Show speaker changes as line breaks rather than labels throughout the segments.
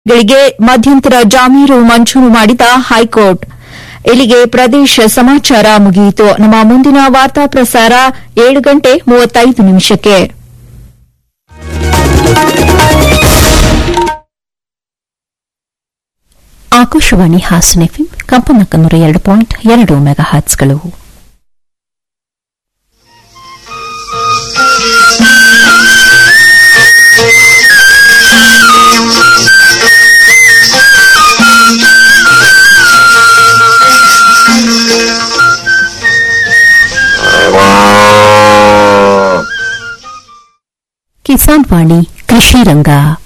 ಗಳಿಗೆ ಮಧ್ಯಂತರ ಜಾಮೀನು ಮಂಜೂರು ಮಾಡಿದ ಹೈಕೋರ್ಟ್ ಇಲ್ಲಿಗೆ ಪ್ರದೇಶ ಸಮಾಚಾರ ಮುಗಿಯಿತು ನಮ್ಮ ಮುಂದಿನ ವಾರ್ತಾ ಪ್ರಸಾರ ಏಳು ಗಂಟೆ ಮೂವತ್ತೈದು ನಿಮಿಷಕ್ಕೆ
ಆಕಾಶವಾಣಿ ಹಾಸನ ಎಫ್ಎಂ ಕಂಪನಾಂಕ ನೂರ ಎರಡು ಪಾಯಿಂಟ್ ಎರಡು ಮೆಗಾ ಹರ್ಟ್ಸ್ಗಳು ಕಿಸಾನ್ ವಾಣಿ ಕೃಷಿ ರಂಗ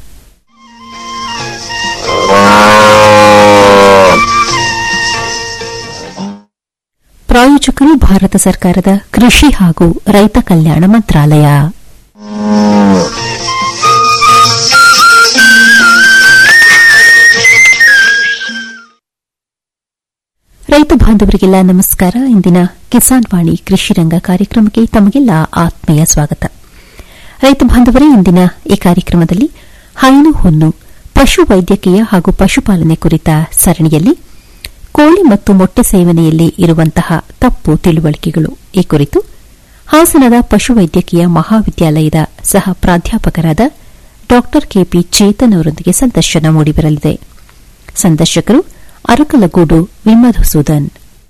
ಪ್ರಾಯೋಜಕರು ಭಾರತ ಸರ್ಕಾರದ ಕೃಷಿ ಹಾಗೂ ರೈತ ಕಲ್ಯಾಣ ಮಂತ್ರಾಲಯ ರೈತ ಬಾಂಧವರಿಗೆಲ್ಲ ನಮಸ್ಕಾರ ಇಂದಿನ ಕಿಸಾನ್ ವಾಣಿ ಕೃಷಿ ರಂಗ ಕಾರ್ಯಕ್ರಮಕ್ಕೆ ತಮಗೆಲ್ಲ ಆತ್ಮೀಯ ಸ್ವಾಗತ ರೈತ ಬಾಂಧವರೇ ಇಂದಿನ ಈ ಕಾರ್ಯಕ್ರಮದಲ್ಲಿ ಹೈನು ಹೊನ್ನು ಪಶು ವೈದ್ಯಕೀಯ ಹಾಗೂ ಪಶುಪಾಲನೆ ಕುರಿತ ಸರಣಿಯಲ್ಲಿ ಕೋಳಿ ಮತ್ತು ಮೊಟ್ಟೆ ಸೇವನೆಯಲ್ಲಿ ಇರುವಂತಹ ತಪ್ಪು ತಿಳುವಳಿಕೆಗಳು ಈ ಕುರಿತು ಹಾಸನದ ಪಶುವೈದ್ಯಕೀಯ ಮಹಾವಿದ್ಯಾಲಯದ ಸಹ ಪ್ರಾಧ್ಯಾಪಕರಾದ ಡಾ ಕೆಪಿ ಚೇತನ್ ಅವರೊಂದಿಗೆ ಸಂದರ್ಶನ ಮೂಡಿಬರಲಿದೆ ಸಂದರ್ಶಕರು ಅರಕಲಗೂಡು ವಿಮಧುಸೂದನ್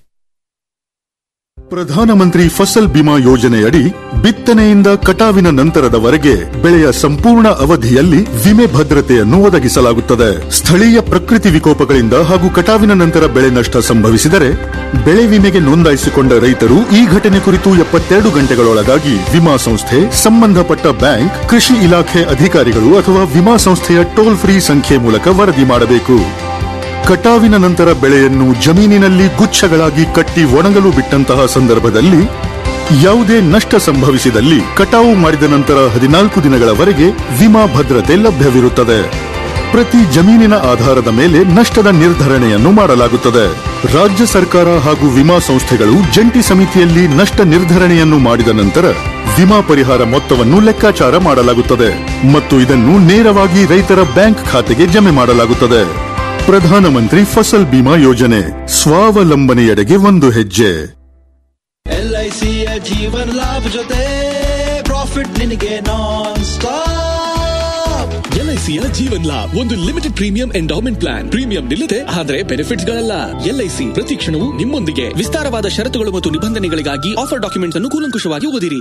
ಪ್ರಧಾನಮಂತ್ರಿ ಫಸಲ್ ಬಿಮಾ ಯೋಜನೆಯಡಿ ಬಿತ್ತನೆಯಿಂದ ಕಟಾವಿನ ನಂತರದವರೆಗೆ ಬೆಳೆಯ ಸಂಪೂರ್ಣ ಅವಧಿಯಲ್ಲಿ ವಿಮೆ ಭದ್ರತೆಯನ್ನು ಒದಗಿಸಲಾಗುತ್ತದೆ ಸ್ಥಳೀಯ ಪ್ರಕೃತಿ ವಿಕೋಪಗಳಿಂದ ಹಾಗೂ ಕಟಾವಿನ ನಂತರ ಬೆಳೆ ನಷ್ಟ ಸಂಭವಿಸಿದರೆ ಬೆಳೆ ವಿಮೆಗೆ ನೋಂದಾಯಿಸಿಕೊಂಡ ರೈತರು ಈ ಘಟನೆ ಕುರಿತು ಎಪ್ಪತ್ತೆರಡು ಗಂಟೆಗಳೊಳಗಾಗಿ ವಿಮಾ ಸಂಸ್ಥೆ ಸಂಬಂಧಪಟ್ಟ ಬ್ಯಾಂಕ್ ಕೃಷಿ ಇಲಾಖೆ ಅಧಿಕಾರಿಗಳು ಅಥವಾ ವಿಮಾ ಸಂಸ್ಥೆಯ ಟೋಲ್ ಫ್ರೀ ಸಂಖ್ಯೆ ಮೂಲಕ ವರದಿ ಮಾಡಬೇಕು ಕಟಾವಿನ ನಂತರ ಬೆಳೆಯನ್ನು ಜಮೀನಿನಲ್ಲಿ ಗುಚ್ಛಗಳಾಗಿ ಕಟ್ಟಿ ಒಣಗಲು ಬಿಟ್ಟಂತಹ ಸಂದರ್ಭದಲ್ಲಿ ಯಾವುದೇ ನಷ್ಟ ಸಂಭವಿಸಿದಲ್ಲಿ ಕಟಾವು ಮಾಡಿದ ನಂತರ ಹದಿನಾಲ್ಕು ದಿನಗಳವರೆಗೆ ವಿಮಾ ಭದ್ರತೆ ಲಭ್ಯವಿರುತ್ತದೆ ಪ್ರತಿ ಜಮೀನಿನ ಆಧಾರದ ಮೇಲೆ ನಷ್ಟದ ನಿರ್ಧರಣೆಯನ್ನು ಮಾಡಲಾಗುತ್ತದೆ ರಾಜ್ಯ ಸರ್ಕಾರ ಹಾಗೂ ವಿಮಾ ಸಂಸ್ಥೆಗಳು ಜಂಟಿ ಸಮಿತಿಯಲ್ಲಿ ನಷ್ಟ ನಿರ್ಧರಣೆಯನ್ನು ಮಾಡಿದ ನಂತರ ವಿಮಾ ಪರಿಹಾರ ಮೊತ್ತವನ್ನು ಲೆಕ್ಕಾಚಾರ ಮಾಡಲಾಗುತ್ತದೆ ಮತ್ತು ಇದನ್ನು ನೇರವಾಗಿ ರೈತರ ಬ್ಯಾಂಕ್ ಖಾತೆಗೆ ಜಮೆ ಮಾಡಲಾಗುತ್ತದೆ ಪ್ರಧಾನಮಂತ್ರಿ ಫಸಲ್ ಬಿಮಾ ಯೋಜನೆ ಸ್ವಾವಲಂಬನೆಯೆಡೆಗೆ ಒಂದು ಹೆಜ್ಜೆ
ಎಲ್ಐಸಿಯ ಜೀವನ ಲಾಭ ಜೊತೆ ಪ್ರಾಫಿಟ್ ನಿನಗೆ ನಾನ್ ಸ್ಟಾಪ್
ಎಲ್ಐಸಿಯ ಜೀವನ್ ಲಾಭ್ ಒಂದು limited premium endowment plan premium ನಿಲ್ಲದೆ ಆದರೆ ಬೆನಿಫಿಟ್ಸ್ ಗಳಲ್ಲ ಎಲ್ಐಸಿ ಪ್ರತಿ ಕ್ಷಣವೂ ನಿಮ್ಮೊಂದಿಗೆ ವಿಸ್ತಾರವಾದ ಷರತ್ತುಗಳು ಮತ್ತು ನಿಬಂಧನೆಗಳಿಗಾಗಿ ಆಫರ್ ಡಾಕ್ಯುಮೆಂಟ್ಸ್ ಅನ್ನು ಕೂಲಂಕುಷವಾಗಿ ಓದಿರಿ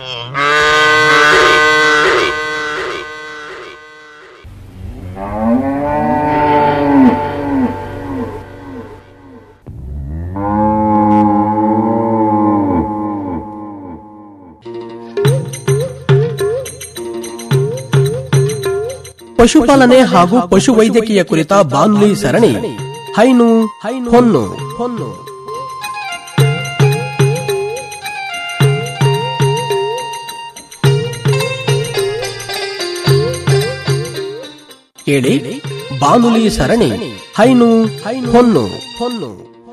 ಪಶುಪಾಲನೆ ಹಾಗೂ ಪಶುವೈದ್ಯಕೀಯ ಕುರಿತ ಬಾನುಲಿ ಸರಣಿ ಹೈನು ಹೊನ್ನು ಹೊನ್ನು ಕೇಳಿ ಬಾನುಲಿ ಸರಣಿ ಹೈನು ಹೊನ್ನು ಹೊನ್ನು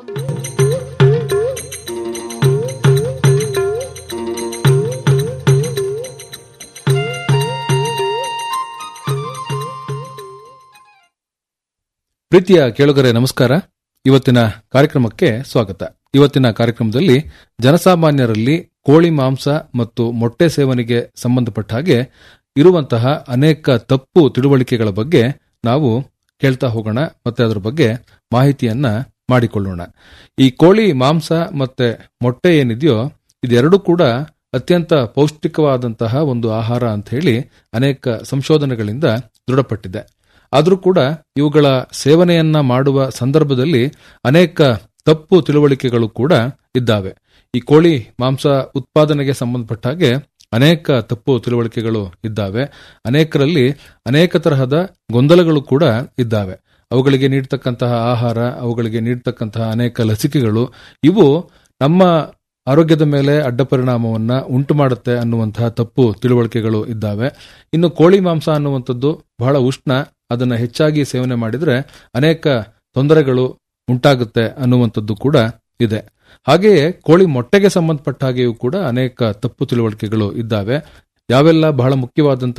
ಪ್ರೀತಿಯ ಕೇಳುಗರೆ ನಮಸ್ಕಾರ ಇವತ್ತಿನ ಕಾರ್ಯಕ್ರಮಕ್ಕೆ ಸ್ವಾಗತ ಇವತ್ತಿನ ಕಾರ್ಯಕ್ರಮದಲ್ಲಿ ಜನಸಾಮಾನ್ಯರಲ್ಲಿ ಕೋಳಿ ಮಾಂಸ ಮತ್ತು ಮೊಟ್ಟೆ ಸೇವನೆಗೆ ಸಂಬಂಧಪಟ್ಟ ಹಾಗೆ ಇರುವಂತಹ ಅನೇಕ ತಪ್ಪು ತಿಳುವಳಿಕೆಗಳ ಬಗ್ಗೆ ನಾವು ಕೇಳ್ತಾ ಹೋಗೋಣ ಮತ್ತೆ ಅದರ ಬಗ್ಗೆ ಮಾಹಿತಿಯನ್ನ ಮಾಡಿಕೊಳ್ಳೋಣ ಈ ಕೋಳಿ ಮಾಂಸ ಮತ್ತೆ ಮೊಟ್ಟೆ ಏನಿದೆಯೋ ಇದೆರಡೂ ಕೂಡ ಅತ್ಯಂತ ಪೌಷ್ಟಿಕವಾದಂತಹ ಒಂದು ಆಹಾರ ಅಂತ ಹೇಳಿ ಅನೇಕ ಸಂಶೋಧನೆಗಳಿಂದ ದೃಢಪಟ್ಟಿದೆ ಆದರೂ ಕೂಡ ಇವುಗಳ ಸೇವನೆಯನ್ನ ಮಾಡುವ ಸಂದರ್ಭದಲ್ಲಿ ಅನೇಕ ತಪ್ಪು ತಿಳುವಳಿಕೆಗಳು ಕೂಡ ಇದ್ದಾವೆ ಈ ಕೋಳಿ ಮಾಂಸ ಉತ್ಪಾದನೆಗೆ ಸಂಬಂಧಪಟ್ಟ ಹಾಗೆ ಅನೇಕ ತಪ್ಪು ತಿಳುವಳಿಕೆಗಳು ಇದ್ದಾವೆ ಅನೇಕರಲ್ಲಿ ಅನೇಕ ತರಹದ ಗೊಂದಲಗಳು ಕೂಡ ಇದ್ದಾವೆ ಅವುಗಳಿಗೆ ನೀಡ್ತಕ್ಕಂತಹ ಆಹಾರ ಅವುಗಳಿಗೆ ನೀಡ್ತಕ್ಕಂತಹ ಅನೇಕ ಲಸಿಕೆಗಳು ಇವು ನಮ್ಮ ಆರೋಗ್ಯದ ಮೇಲೆ ಅಡ್ಡ ಪರಿಣಾಮವನ್ನ ಉಂಟು ಮಾಡುತ್ತೆ ಅನ್ನುವಂತಹ ತಪ್ಪು ತಿಳುವಳಿಕೆಗಳು ಇದ್ದಾವೆ ಇನ್ನು ಕೋಳಿ ಮಾಂಸ ಅನ್ನುವಂಥದ್ದು ಬಹಳ ಉಷ್ಣ ಅದನ್ನ ಹೆಚ್ಚಾಗಿ ಸೇವನೆ ಮಾಡಿದ್ರೆ ಅನೇಕ ತೊಂದರೆಗಳು ಉಂಟಾಗುತ್ತೆ ಅನ್ನುವಂಥದ್ದು ಕೂಡ ಇದೆ ಹಾಗೆಯೇ ಕೋಳಿ ಮೊಟ್ಟೆಗೆ ಸಂಬಂಧಪಟ್ಟ ಹಾಗೆಯೂ ಕೂಡ ಅನೇಕ ತಪ್ಪು ತಿಳುವಳಿಕೆಗಳು ಇದ್ದಾವೆ ಯಾವೆಲ್ಲ ಬಹಳ ಮುಖ್ಯವಾದಂತಹ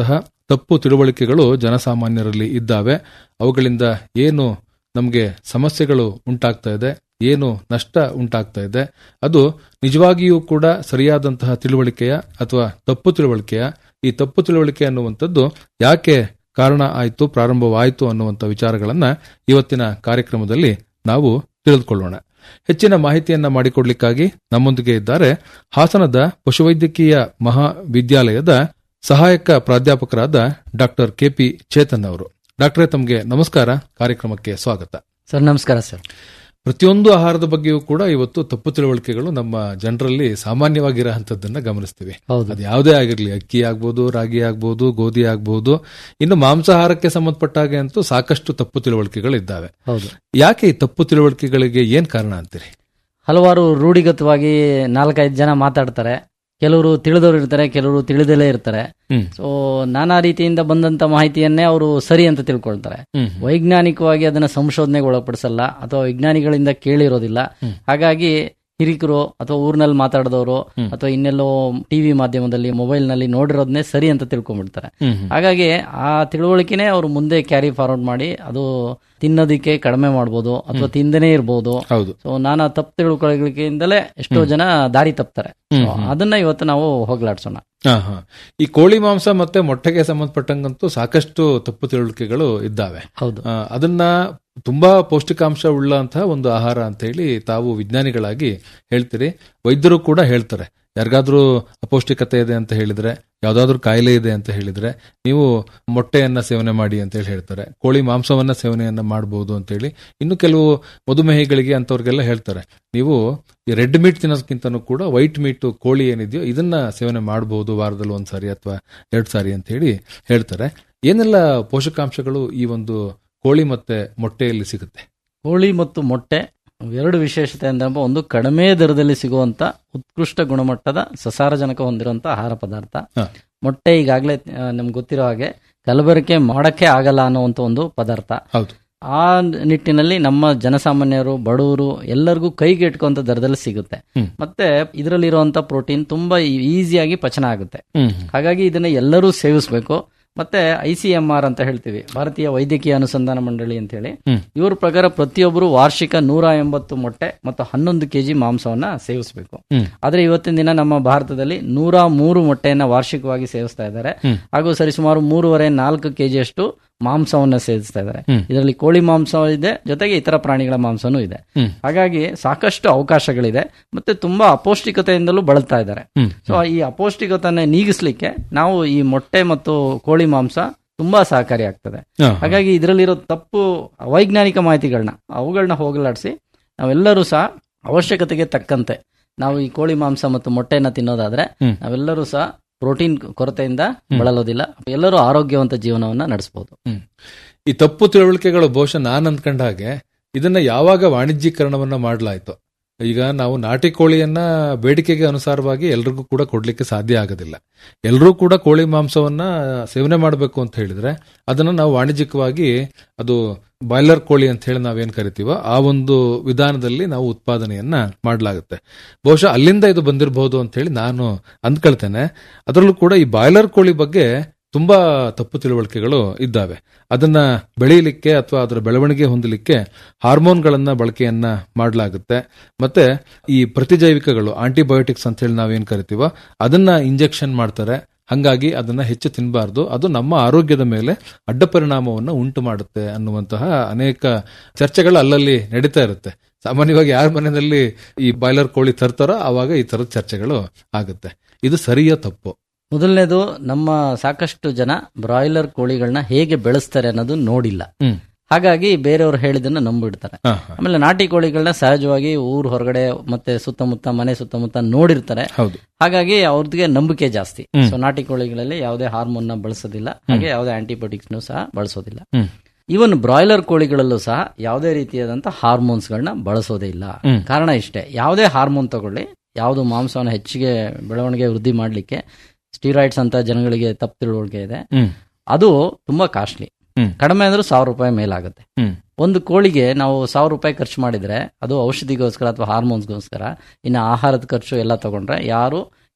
ತಪ್ಪು ತಿಳುವಳಿಕೆಗಳು ಜನಸಾಮಾನ್ಯರಲ್ಲಿ ಇದ್ದಾವೆ ಅವುಗಳಿಂದ ಏನು ನಮಗೆ ಸಮಸ್ಯೆಗಳು ಉಂಟಾಗ್ತಾ ಇದೆ ಏನು ನಷ್ಟ ಉಂಟಾಗ್ತಾ ಇದೆ ಅದು ನಿಜವಾಗಿಯೂ ಕೂಡ ಸರಿಯಾದಂತಹ ತಿಳುವಳಿಕೆಯ ಅಥವಾ ತಪ್ಪು ತಿಳುವಳಿಕೆಯ ಈ ತಪ್ಪು ತಿಳುವಳಿಕೆ ಅನ್ನುವಂಥದ್ದು ಯಾಕೆ ಕಾರಣ ಆಯಿತು ಪ್ರಾರಂಭವಾಯಿತು ಅನ್ನುವಂಥ ವಿಚಾರಗಳನ್ನ ಇವತ್ತಿನ ಕಾರ್ಯಕ್ರಮದಲ್ಲಿ ನಾವು ತಿಳಿದುಕೊಳ್ಳೋಣ ಹೆಚ್ಚಿನ ಮಾಹಿತಿಯನ್ನ ಮಾಡಿಕೊಡ್ಲಿಕ್ಕಾಗಿ ನಮ್ಮೊಂದಿಗೆ ಇದ್ದಾರೆ ಹಾಸನದ ಪಶುವೈದ್ಯಕೀಯ ಮಹಾವಿದ್ಯಾಲಯದ ಸಹಾಯಕ ಪ್ರಾಧ್ಯಾಪಕರಾದ ಡಾಕ್ಟರ್ ಕೆಪಿ ಚೇತನ್ ಅವರು ಡಾಕ್ಟರೇ ತಮಗೆ ನಮಸ್ಕಾರ ಕಾರ್ಯಕ್ರಮಕ್ಕೆ ಸ್ವಾಗತ
ಸರ್ ನಮಸ್ಕಾರ ಸರ್
ಪ್ರತಿಯೊಂದು ಆಹಾರದ ಬಗ್ಗೆಯೂ ಕೂಡ ಇವತ್ತು ತಪ್ಪು ತಿಳುವಳಿಕೆಗಳು ನಮ್ಮ ಜನರಲ್ಲಿ ಸಾಮಾನ್ಯವಾಗಿರೋಂಥದ್ದನ್ನ ಗಮನಿಸ್ತೀವಿ
ಹೌದು
ಅದು ಯಾವುದೇ ಆಗಿರ್ಲಿ ಅಕ್ಕಿ ಆಗ್ಬೋದು ರಾಗಿ ಆಗ್ಬೋದು ಗೋಧಿ ಆಗ್ಬೋದು ಇನ್ನು ಮಾಂಸಾಹಾರಕ್ಕೆ ಸಂಬಂಧಪಟ್ಟ ಹಾಗೆ ಅಂತೂ ಸಾಕಷ್ಟು ತಪ್ಪು ತಿಳುವಳಿಕೆಗಳು ಇದ್ದಾವೆ
ಹೌದು
ಯಾಕೆ ಈ ತಪ್ಪು ತಿಳುವಳಿಕೆಗಳಿಗೆ ಏನ್ ಕಾರಣ ಅಂತೀರಿ
ಹಲವಾರು ರೂಢಿಗತವಾಗಿ ನಾಲ್ಕೈದು ಜನ ಮಾತಾಡ್ತಾರೆ ಕೆಲವರು ತಿಳಿದವರು ಇರ್ತಾರೆ ಕೆಲವರು ತಿಳಿದಲೇ ಇರ್ತಾರೆ
ಹ್ಮ್.
ಸೊ ನಾನಾ ರೀತಿಯಿಂದ ಬಂದಂತ ಮಾಹಿತಿಯನ್ನೇ ಅವರು ಸರಿ ಅಂತ ತಿಳ್ಕೊಳ್ತಾರೆ
ಹ್ಮ್.
ವೈಜ್ಞಾನಿಕವಾಗಿ ಅದನ್ನ ಸಂಶೋಧನೆಗೆ ಒಳಪಡಿಸಲ್ಲ ಅಥವಾ ವಿಜ್ಞಾನಿಗಳಿಂದ ಕೇಳಿರೋದಿಲ್ಲ ಹಾಗಾಗಿ ಹಿರಿಕರು ಅಥವಾ ಊರಿನಲ್ಲಿ ಮಾತಾಡಿದವರು ಅಥವಾ ಇನ್ನೆಲ್ಲೋ ಟಿವಿ ಮಾಧ್ಯಮದಲ್ಲಿ ಮೊಬೈಲ್ ನಲ್ಲಿ ನೋಡಿರೋದನ್ನೇ ಸರಿ ಅಂತ ತಿಳ್ಕೊಂಡ್ಬಿಡ್ತಾರೆ
ಹ್ಮ್ ಹ್ಮ್.
ಹಾಗಾಗಿ ಆ ತಿಳುವಳಿಕೆನೇ ಅವರು ಮುಂದೆ ಕ್ಯಾರಿ ಫಾರ್ವರ್ಡ್ ಮಾಡಿ ಅದು ತಿನ್ನೋದಿಕ್ಕೆ ಕಡಿಮೆ ಮಾಡ್ಬೋದು ಅಥವಾ ತಿಂದನೇ ಇರ್ಬೋದು
ಹೌದು
ಸೊ ನಾನಾ ತಪ್ಪು ತಿಳುವಳಿಕೆಯಿಂದಲೇ ಎಷ್ಟೋ ಜನ ದಾರಿ ತಪ್ತಾರೆ So, ಅದನ್ನ ಇವತ್ತು ನಾವು ಹೋಗ್ಲಾಡ್ಸೋಣ
ಹಾ ಹಾ ಈ ಕೋಳಿ ಮಾಂಸ ಮತ್ತೆ ಮೊಟ್ಟೆಗೆ ಸಂಬಂಧಪಟ್ಟಂಗಂತೂ ಸಾಕಷ್ಟು ತಪ್ಪು ತಿಳುವಳಿಕೆಗಳು ಇದ್ದಾವೆ
ಹೌದು
ಆ, ಅದನ್ನ ತುಂಬಾ ಪೌಷ್ಟಿಕಾಂಶ ಉಳ್ಳಂತಹ ಒಂದು ಆಹಾರ ಅಂತ ಹೇಳಿ ತಾವು ವಿಜ್ಞಾನಿಗಳಾಗಿ ಹೇಳ್ತೀರಿ ವೈದ್ಯರು ಕೂಡ ಹೇಳ್ತಾರೆ ಯಾರಿಗಾದ್ರೂ ಅಪೌಷ್ಟಿಕತೆ ಇದೆ ಅಂತ ಹೇಳಿದ್ರೆ ಯಾವ್ದಾದ್ರು ಕಾಯಿಲೆ ಇದೆ ಅಂತ ಹೇಳಿದ್ರೆ ನೀವು ಮೊಟ್ಟೆಯನ್ನ ಸೇವನೆ ಮಾಡಿ ಅಂತ ಹೇಳಿ ಹೇಳ್ತಾರೆ ಕೋಳಿ ಮಾಂಸವನ್ನ ಸೇವನೆಯನ್ನ ಮಾಡಬಹುದು ಅಂತ ಹೇಳಿ ಇನ್ನು ಕೆಲವು ಮಧುಮೇಹಿಗಳಿಗೆ ಅಂತವ್ರಿಗೆಲ್ಲ ಹೇಳ್ತಾರೆ ನೀವು ಈ ರೆಡ್ ಮೀಟ್ ತಿನ್ನೋದಕ್ಕಿಂತನೂ ಕೂಡ ವೈಟ್ ಮೀಟ್ ಕೋಳಿ ಏನಿದೆಯೋ ಇದನ್ನ ಸೇವನೆ ಮಾಡಬಹುದು ವಾರದಲ್ಲಿ ಒಂದ್ ಸಾರಿ ಅಥವಾ ಎರಡ್ ಸಾರಿ ಅಂತ ಹೇಳಿ ಹೇಳ್ತಾರೆ ಏನೆಲ್ಲ ಪೋಷಕಾಂಶಗಳು ಈ ಒಂದು ಕೋಳಿ ಮತ್ತೆ ಮೊಟ್ಟೆಯಲ್ಲಿ ಸಿಗುತ್ತೆ
ಕೋಳಿ ಮತ್ತು ಮೊಟ್ಟೆ ಎರಡು ವಿಶೇಷತೆ ಅಂದ್ರೆ ಒಂದು ಕಡಿಮೆ ದರದಲ್ಲಿ ಸಿಗುವಂತ ಉತ್ಕೃಷ್ಟ ಗುಣಮಟ್ಟದ ಸಸಾರಜನಕ ಹೊಂದಿರುವಂತ ಆಹಾರ ಪದಾರ್ಥ
ಹ.
ಮೊಟ್ಟೆ ಈಗಾಗಲೇ ನಮ್ಗೆ ಗೊತ್ತಿರೋ ಹಾಗೆ ಕಲಬೆರಕೆ ಮಾಡಕ್ಕೆ ಆಗಲ್ಲ ಅನ್ನುವಂತ ಒಂದು ಪದಾರ್ಥ
ಹೌದು
ಆ ನಿಟ್ಟಿನಲ್ಲಿ ನಮ್ಮ ಜನಸಾಮಾನ್ಯರು ಬಡವರು ಎಲ್ಲರಿಗೂ ಕೈಗೆ ಎಟ್ಕೊಂತ ದರದಲ್ಲಿ ಸಿಗುತ್ತೆ
ಹ್ಮ್.
ಮತ್ತೆ ಇದರಲ್ಲಿರುವಂತ ಪ್ರೋಟೀನ್ ತುಂಬಾ ಈಸಿಯಾಗಿ ಪಚನ ಆಗುತ್ತೆ
ಹ್ಮ್
ಹಾಗಾಗಿ ಇದನ್ನ ಎಲ್ಲರೂ ಸೇವಿಸಬೇಕು ಮತ್ತೆ ಐ ಸಿ ಎಂ ಆರ್ ಅಂತ ಹೇಳ್ತೀವಿ ಭಾರತೀಯ ವೈದ್ಯಕೀಯ ಅನುಸಂಧಾನ ಮಂಡಳಿ ಅಂತ ಹೇಳಿ
ಹ್ಮ್.
ಇವ್ರ ಪ್ರಕಾರ ಪ್ರತಿಯೊಬ್ಬರು ವಾರ್ಷಿಕ ನೂರ ಎಂಬತ್ತು ಮೊಟ್ಟೆ ಮತ್ತು ಹನ್ನೊಂದು ಕೆಜಿ ಮಾಂಸವನ್ನ ಸೇವಿಸಬೇಕು
ಹ್ಮ್.
ಆದ್ರೆ ಇವತ್ತಿನ ದಿನ ನಮ್ಮ ಭಾರತದಲ್ಲಿ ನೂರ ಮೂರು ಮೊಟ್ಟೆಯನ್ನ ವಾರ್ಷಿಕವಾಗಿ ಸೇವಿಸ್ತಾ ಇದ್ದಾರೆ
ಹ್ಮ್.
ಹಾಗೂ ಸರಿಸುಮಾರು ಮೂರುವರೆ ನಾಲ್ಕು ಕೆಜಿಯಷ್ಟು ಮಾಂಸವನ್ನ ಸೇವಿಸ್ತಾ ಇದ್ದಾರೆ
ಹ್ಮ್.
ಇದರಲ್ಲಿ ಕೋಳಿ ಮಾಂಸ ಇದೆ ಜೊತೆಗೆ ಇತರ ಪ್ರಾಣಿಗಳ ಮಾಂಸನೂ ಇದೆ
ಹ್ಮ್.
ಹಾಗಾಗಿ ಸಾಕಷ್ಟು ಅವಕಾಶಗಳಿದೆ ಮತ್ತೆ ತುಂಬಾ ಅಪೌಷ್ಟಿಕತೆಯಿಂದಲೂ ಬಳಲ್ತಾ ಇದ್ದಾರೆ
ಹ್ಮ್.
ಸೊ ಈ ಅಪೌಷ್ಟಿಕತೆಯನ್ನು ನೀಗಿಸ್ಲಿಕ್ಕೆ ನಾವು ಈ ಮೊಟ್ಟೆ ಮತ್ತು ಕೋಳಿ ಮಾಂಸ ತುಂಬಾ ಸಹಕಾರಿ ಆಗ್ತದೆ
ಹಾ, ಹಾ.
ಹಾಗಾಗಿ ಇದರಲ್ಲಿರೋ ತಪ್ಪು ಅವೈಜ್ಞಾನಿಕ ಮಾಹಿತಿಗಳನ್ನ ಅವುಗಳನ್ನ ಹೋಗಲಾಡಿಸಿ ನಾವೆಲ್ಲರೂ ಸಹ ಅವಶ್ಯಕತೆಗೆ ತಕ್ಕಂತೆ ನಾವು ಈ ಕೋಳಿ ಮಾಂಸ ಮತ್ತು ಮೊಟ್ಟೆಯನ್ನ ತಿನ್ನೋದಾದ್ರೆ
ಹ್ಮ್.
ನಾವೆಲ್ಲರೂ ಸಹ ಪ್ರೋಟೀನ್ ಕೊರತೆಯಿಂದ ಬಳಲೋದಿಲ್ಲ ಎಲ್ಲರೂ ಆರೋಗ್ಯವಂತ ಜೀವನವನ್ನ ನಡೆಸಬಹುದು
ಹ್ಮ್. ಈ ತಪ್ಪು ತಿಳುವಳಿಕೆಗಳು ಬಹುಶಃ ನಾನ್ ಅಂದ್ಕೊಂಡ ಹಾಗೆ ಇದನ್ನ ಯಾವಾಗ ವಾಣಿಜ್ಯೀಕರಣವನ್ನ ಮಾಡಲಾಯ್ತು ಈಗ ನಾವು ನಾಟಿ ಕೋಳಿಯನ್ನ ಬೇಡಿಕೆಗೆ ಅನುಸಾರವಾಗಿ ಎಲ್ರಿಗೂ ಕೂಡ ಕೊಡ್ಲಿಕ್ಕೆ ಸಾಧ್ಯ ಆಗೋದಿಲ್ಲ ಎಲ್ಲರೂ ಕೂಡ ಕೋಳಿ ಮಾಂಸವನ್ನ ಸೇವನೆ ಮಾಡಬೇಕು ಅಂತ ಹೇಳಿದ್ರೆ ಅದನ್ನ ನಾವು ವಾಣಿಜ್ಯಿಕವಾಗಿ ಅದು ಬಾಯ್ಲರ್ ಕೋಳಿ ಅಂತ ಹೇಳಿ ನಾವೇನ್ ಕರಿತೀವೋ ಆ ಒಂದು ವಿಧಾನದಲ್ಲಿ ನಾವು ಉತ್ಪಾದನೆಯನ್ನ ಮಾಡಲಾಗುತ್ತೆ ಬಹುಶಃ ಅಲ್ಲಿಂದ ಇದು ಬಂದಿರಬಹುದು ಅಂತ ಹೇಳಿ ನಾನು ಅಂದ್ಕೊಳ್ತೇನೆ ಅದರಲ್ಲೂ ಕೂಡ ಈ ಬಾಯ್ಲರ್ ಕೋಳಿ ಬಗ್ಗೆ ತುಂಬಾ ತಪ್ಪು ತಿಳುವಳಿಕೆಗಳು ಇದ್ದಾವೆ ಅದನ್ನ ಬೆಳೆಯಲಿಕ್ಕೆ ಅಥವಾ ಅದರ ಬೆಳವಣಿಗೆ ಹೊಂದಲಿಕ್ಕೆ ಹಾರ್ಮೋನ್ಗಳನ್ನ ಬಳಕೆಯನ್ನ ಮಾಡಲಾಗುತ್ತೆ ಮತ್ತೆ ಈ ಪ್ರತಿಜೈವಿಕಗಳು ಆಂಟಿಬಯೋಟಿಕ್ಸ್ ಅಂತ ಹೇಳಿ ನಾವೇನ್ ಕರಿತೀವೋ ಅದನ್ನ ಇಂಜೆಕ್ಷನ್ ಮಾಡ್ತಾರೆ ಹಂಗಾಗಿ ಅದನ್ನ ಹೆಚ್ಚು ತಿನ್ನಬಾರ್ದು ಅದು ನಮ್ಮ ಆರೋಗ್ಯದ ಮೇಲೆ ಅಡ್ಡ ಪರಿಣಾಮವನ್ನು ಉಂಟು ಮಾಡುತ್ತೆ ಅನ್ನುವಂತಹ ಅನೇಕ ಚರ್ಚೆಗಳು ಅಲ್ಲಲ್ಲಿ ನಡೀತಾ ಇರುತ್ತೆ ಸಾಮಾನ್ಯವಾಗಿ ಯಾರ ಮನೆಯಲ್ಲಿ ಈ ಬಾಯ್ಲರ್ ಕೋಳಿ ತರ್ತಾರೋ ಆವಾಗ ಈ ತರದ ಚರ್ಚೆಗಳು ಆಗುತ್ತೆ ಇದು ಸರಿಯ ತಪ್ಪು
ಮೊದಲನೇದು ನಮ್ಮ ಸಾಕಷ್ಟು ಜನ ಬ್ರಾಯ್ಲರ್ ಕೋಳಿಗಳನ್ನ ಹೇಗೆ ಬೆಳೆಸ್ತಾರೆ ಅನ್ನೋದು ನೋಡಿಲ್ಲ
ಹ್ಮ್
ಹಾಗಾಗಿ ಬೇರೆಯವರು ಹೇಳಿದ್ದನ್ನ ನಂಬಿಡ್ತಾರೆ
ಹಾ, ಹಾ.
ಆಮೇಲೆ ನಾಟಿ ಕೋಳಿಗಳನ್ನ ಸಹಜವಾಗಿ ಊರ್ ಹೊರಗಡೆ ಮತ್ತೆ ಸುತ್ತಮುತ್ತ ಮನೆ ಸುತ್ತಮುತ್ತ ನೋಡಿರ್ತಾರೆ
ಹೌದು
ಹಾಗಾಗಿ ಅವ್ರಿಗೆ ನಂಬಿಕೆ ಜಾಸ್ತಿ
ಹ್ಮ್.
ಸೊ ನಾಟಿ ಕೋಳಿಗಳಲ್ಲಿ ಯಾವುದೇ ಹಾರ್ಮೋನ್ ನ ಬಳಸೋದಿಲ್ಲ ಹಾಗೆ ಯಾವುದೇ ಆಂಟಿಬಯೋಟಿಕ್ಸ್ ಸಹ ಬಳಸೋದಿಲ್ಲ
ಹ್ಮ್
ಇವನ್ ಬ್ರಾಯ್ಲರ್ ಕೋಳಿಗಳಲ್ಲೂ ಸಹ ಯಾವುದೇ ರೀತಿಯಾದಂತಹ ಹಾರ್ಮೋನ್ಸ್ ಗಳನ್ನ ಬಳಸೋದೇ ಇಲ್ಲ
ಹ್ಮ್.
ಕಾರಣ ಇಷ್ಟೇ ಯಾವುದೇ ಹಾರ್ಮೋನ್ ತಗೊಳ್ಳಿ ಯಾವುದು ಮಾಂಸವನ್ನು ಹೆಚ್ಚಿಗೆ ಬೆಳವಣಿಗೆ ವೃದ್ಧಿ ಮಾಡಲಿಕ್ಕೆ ಸ್ಟೀರಾಯ್ಡ್ಸ್ ಅಂತ ಜನಗಳಿಗೆ ತಪ್ಪು ತಿಳುವಳಿಕೆ ಇದೆ
ಹ್ಮ್
ಅದು ತುಂಬಾ ಕಾಸ್ಟ್ಲಿ
ಹ್ಮ್.
ಕಡಿಮೆ ಅಂದ್ರೆ ಸಾವಿರ ರೂಪಾಯಿ ಮೇಲಾಗುತ್ತೆ
ಹ್ಮ್
ಒಂದು ಕೋಳಿಗೆ ನಾವು ಸಾವಿರ ರೂಪಾಯಿ ಖರ್ಚು ಮಾಡಿದ್ರೆ ಅದು ಔಷಧಿಗೋಸ್ಕರ ಅಥವಾ ಹಾರ್ಮೋನ್ಸ್ಗೋಸ್ಕರ ಇನ್ನು ಆಹಾರದ ಖರ್ಚು ಎಲ್ಲ ತಗೊಂಡ್ರೆ ಯಾರು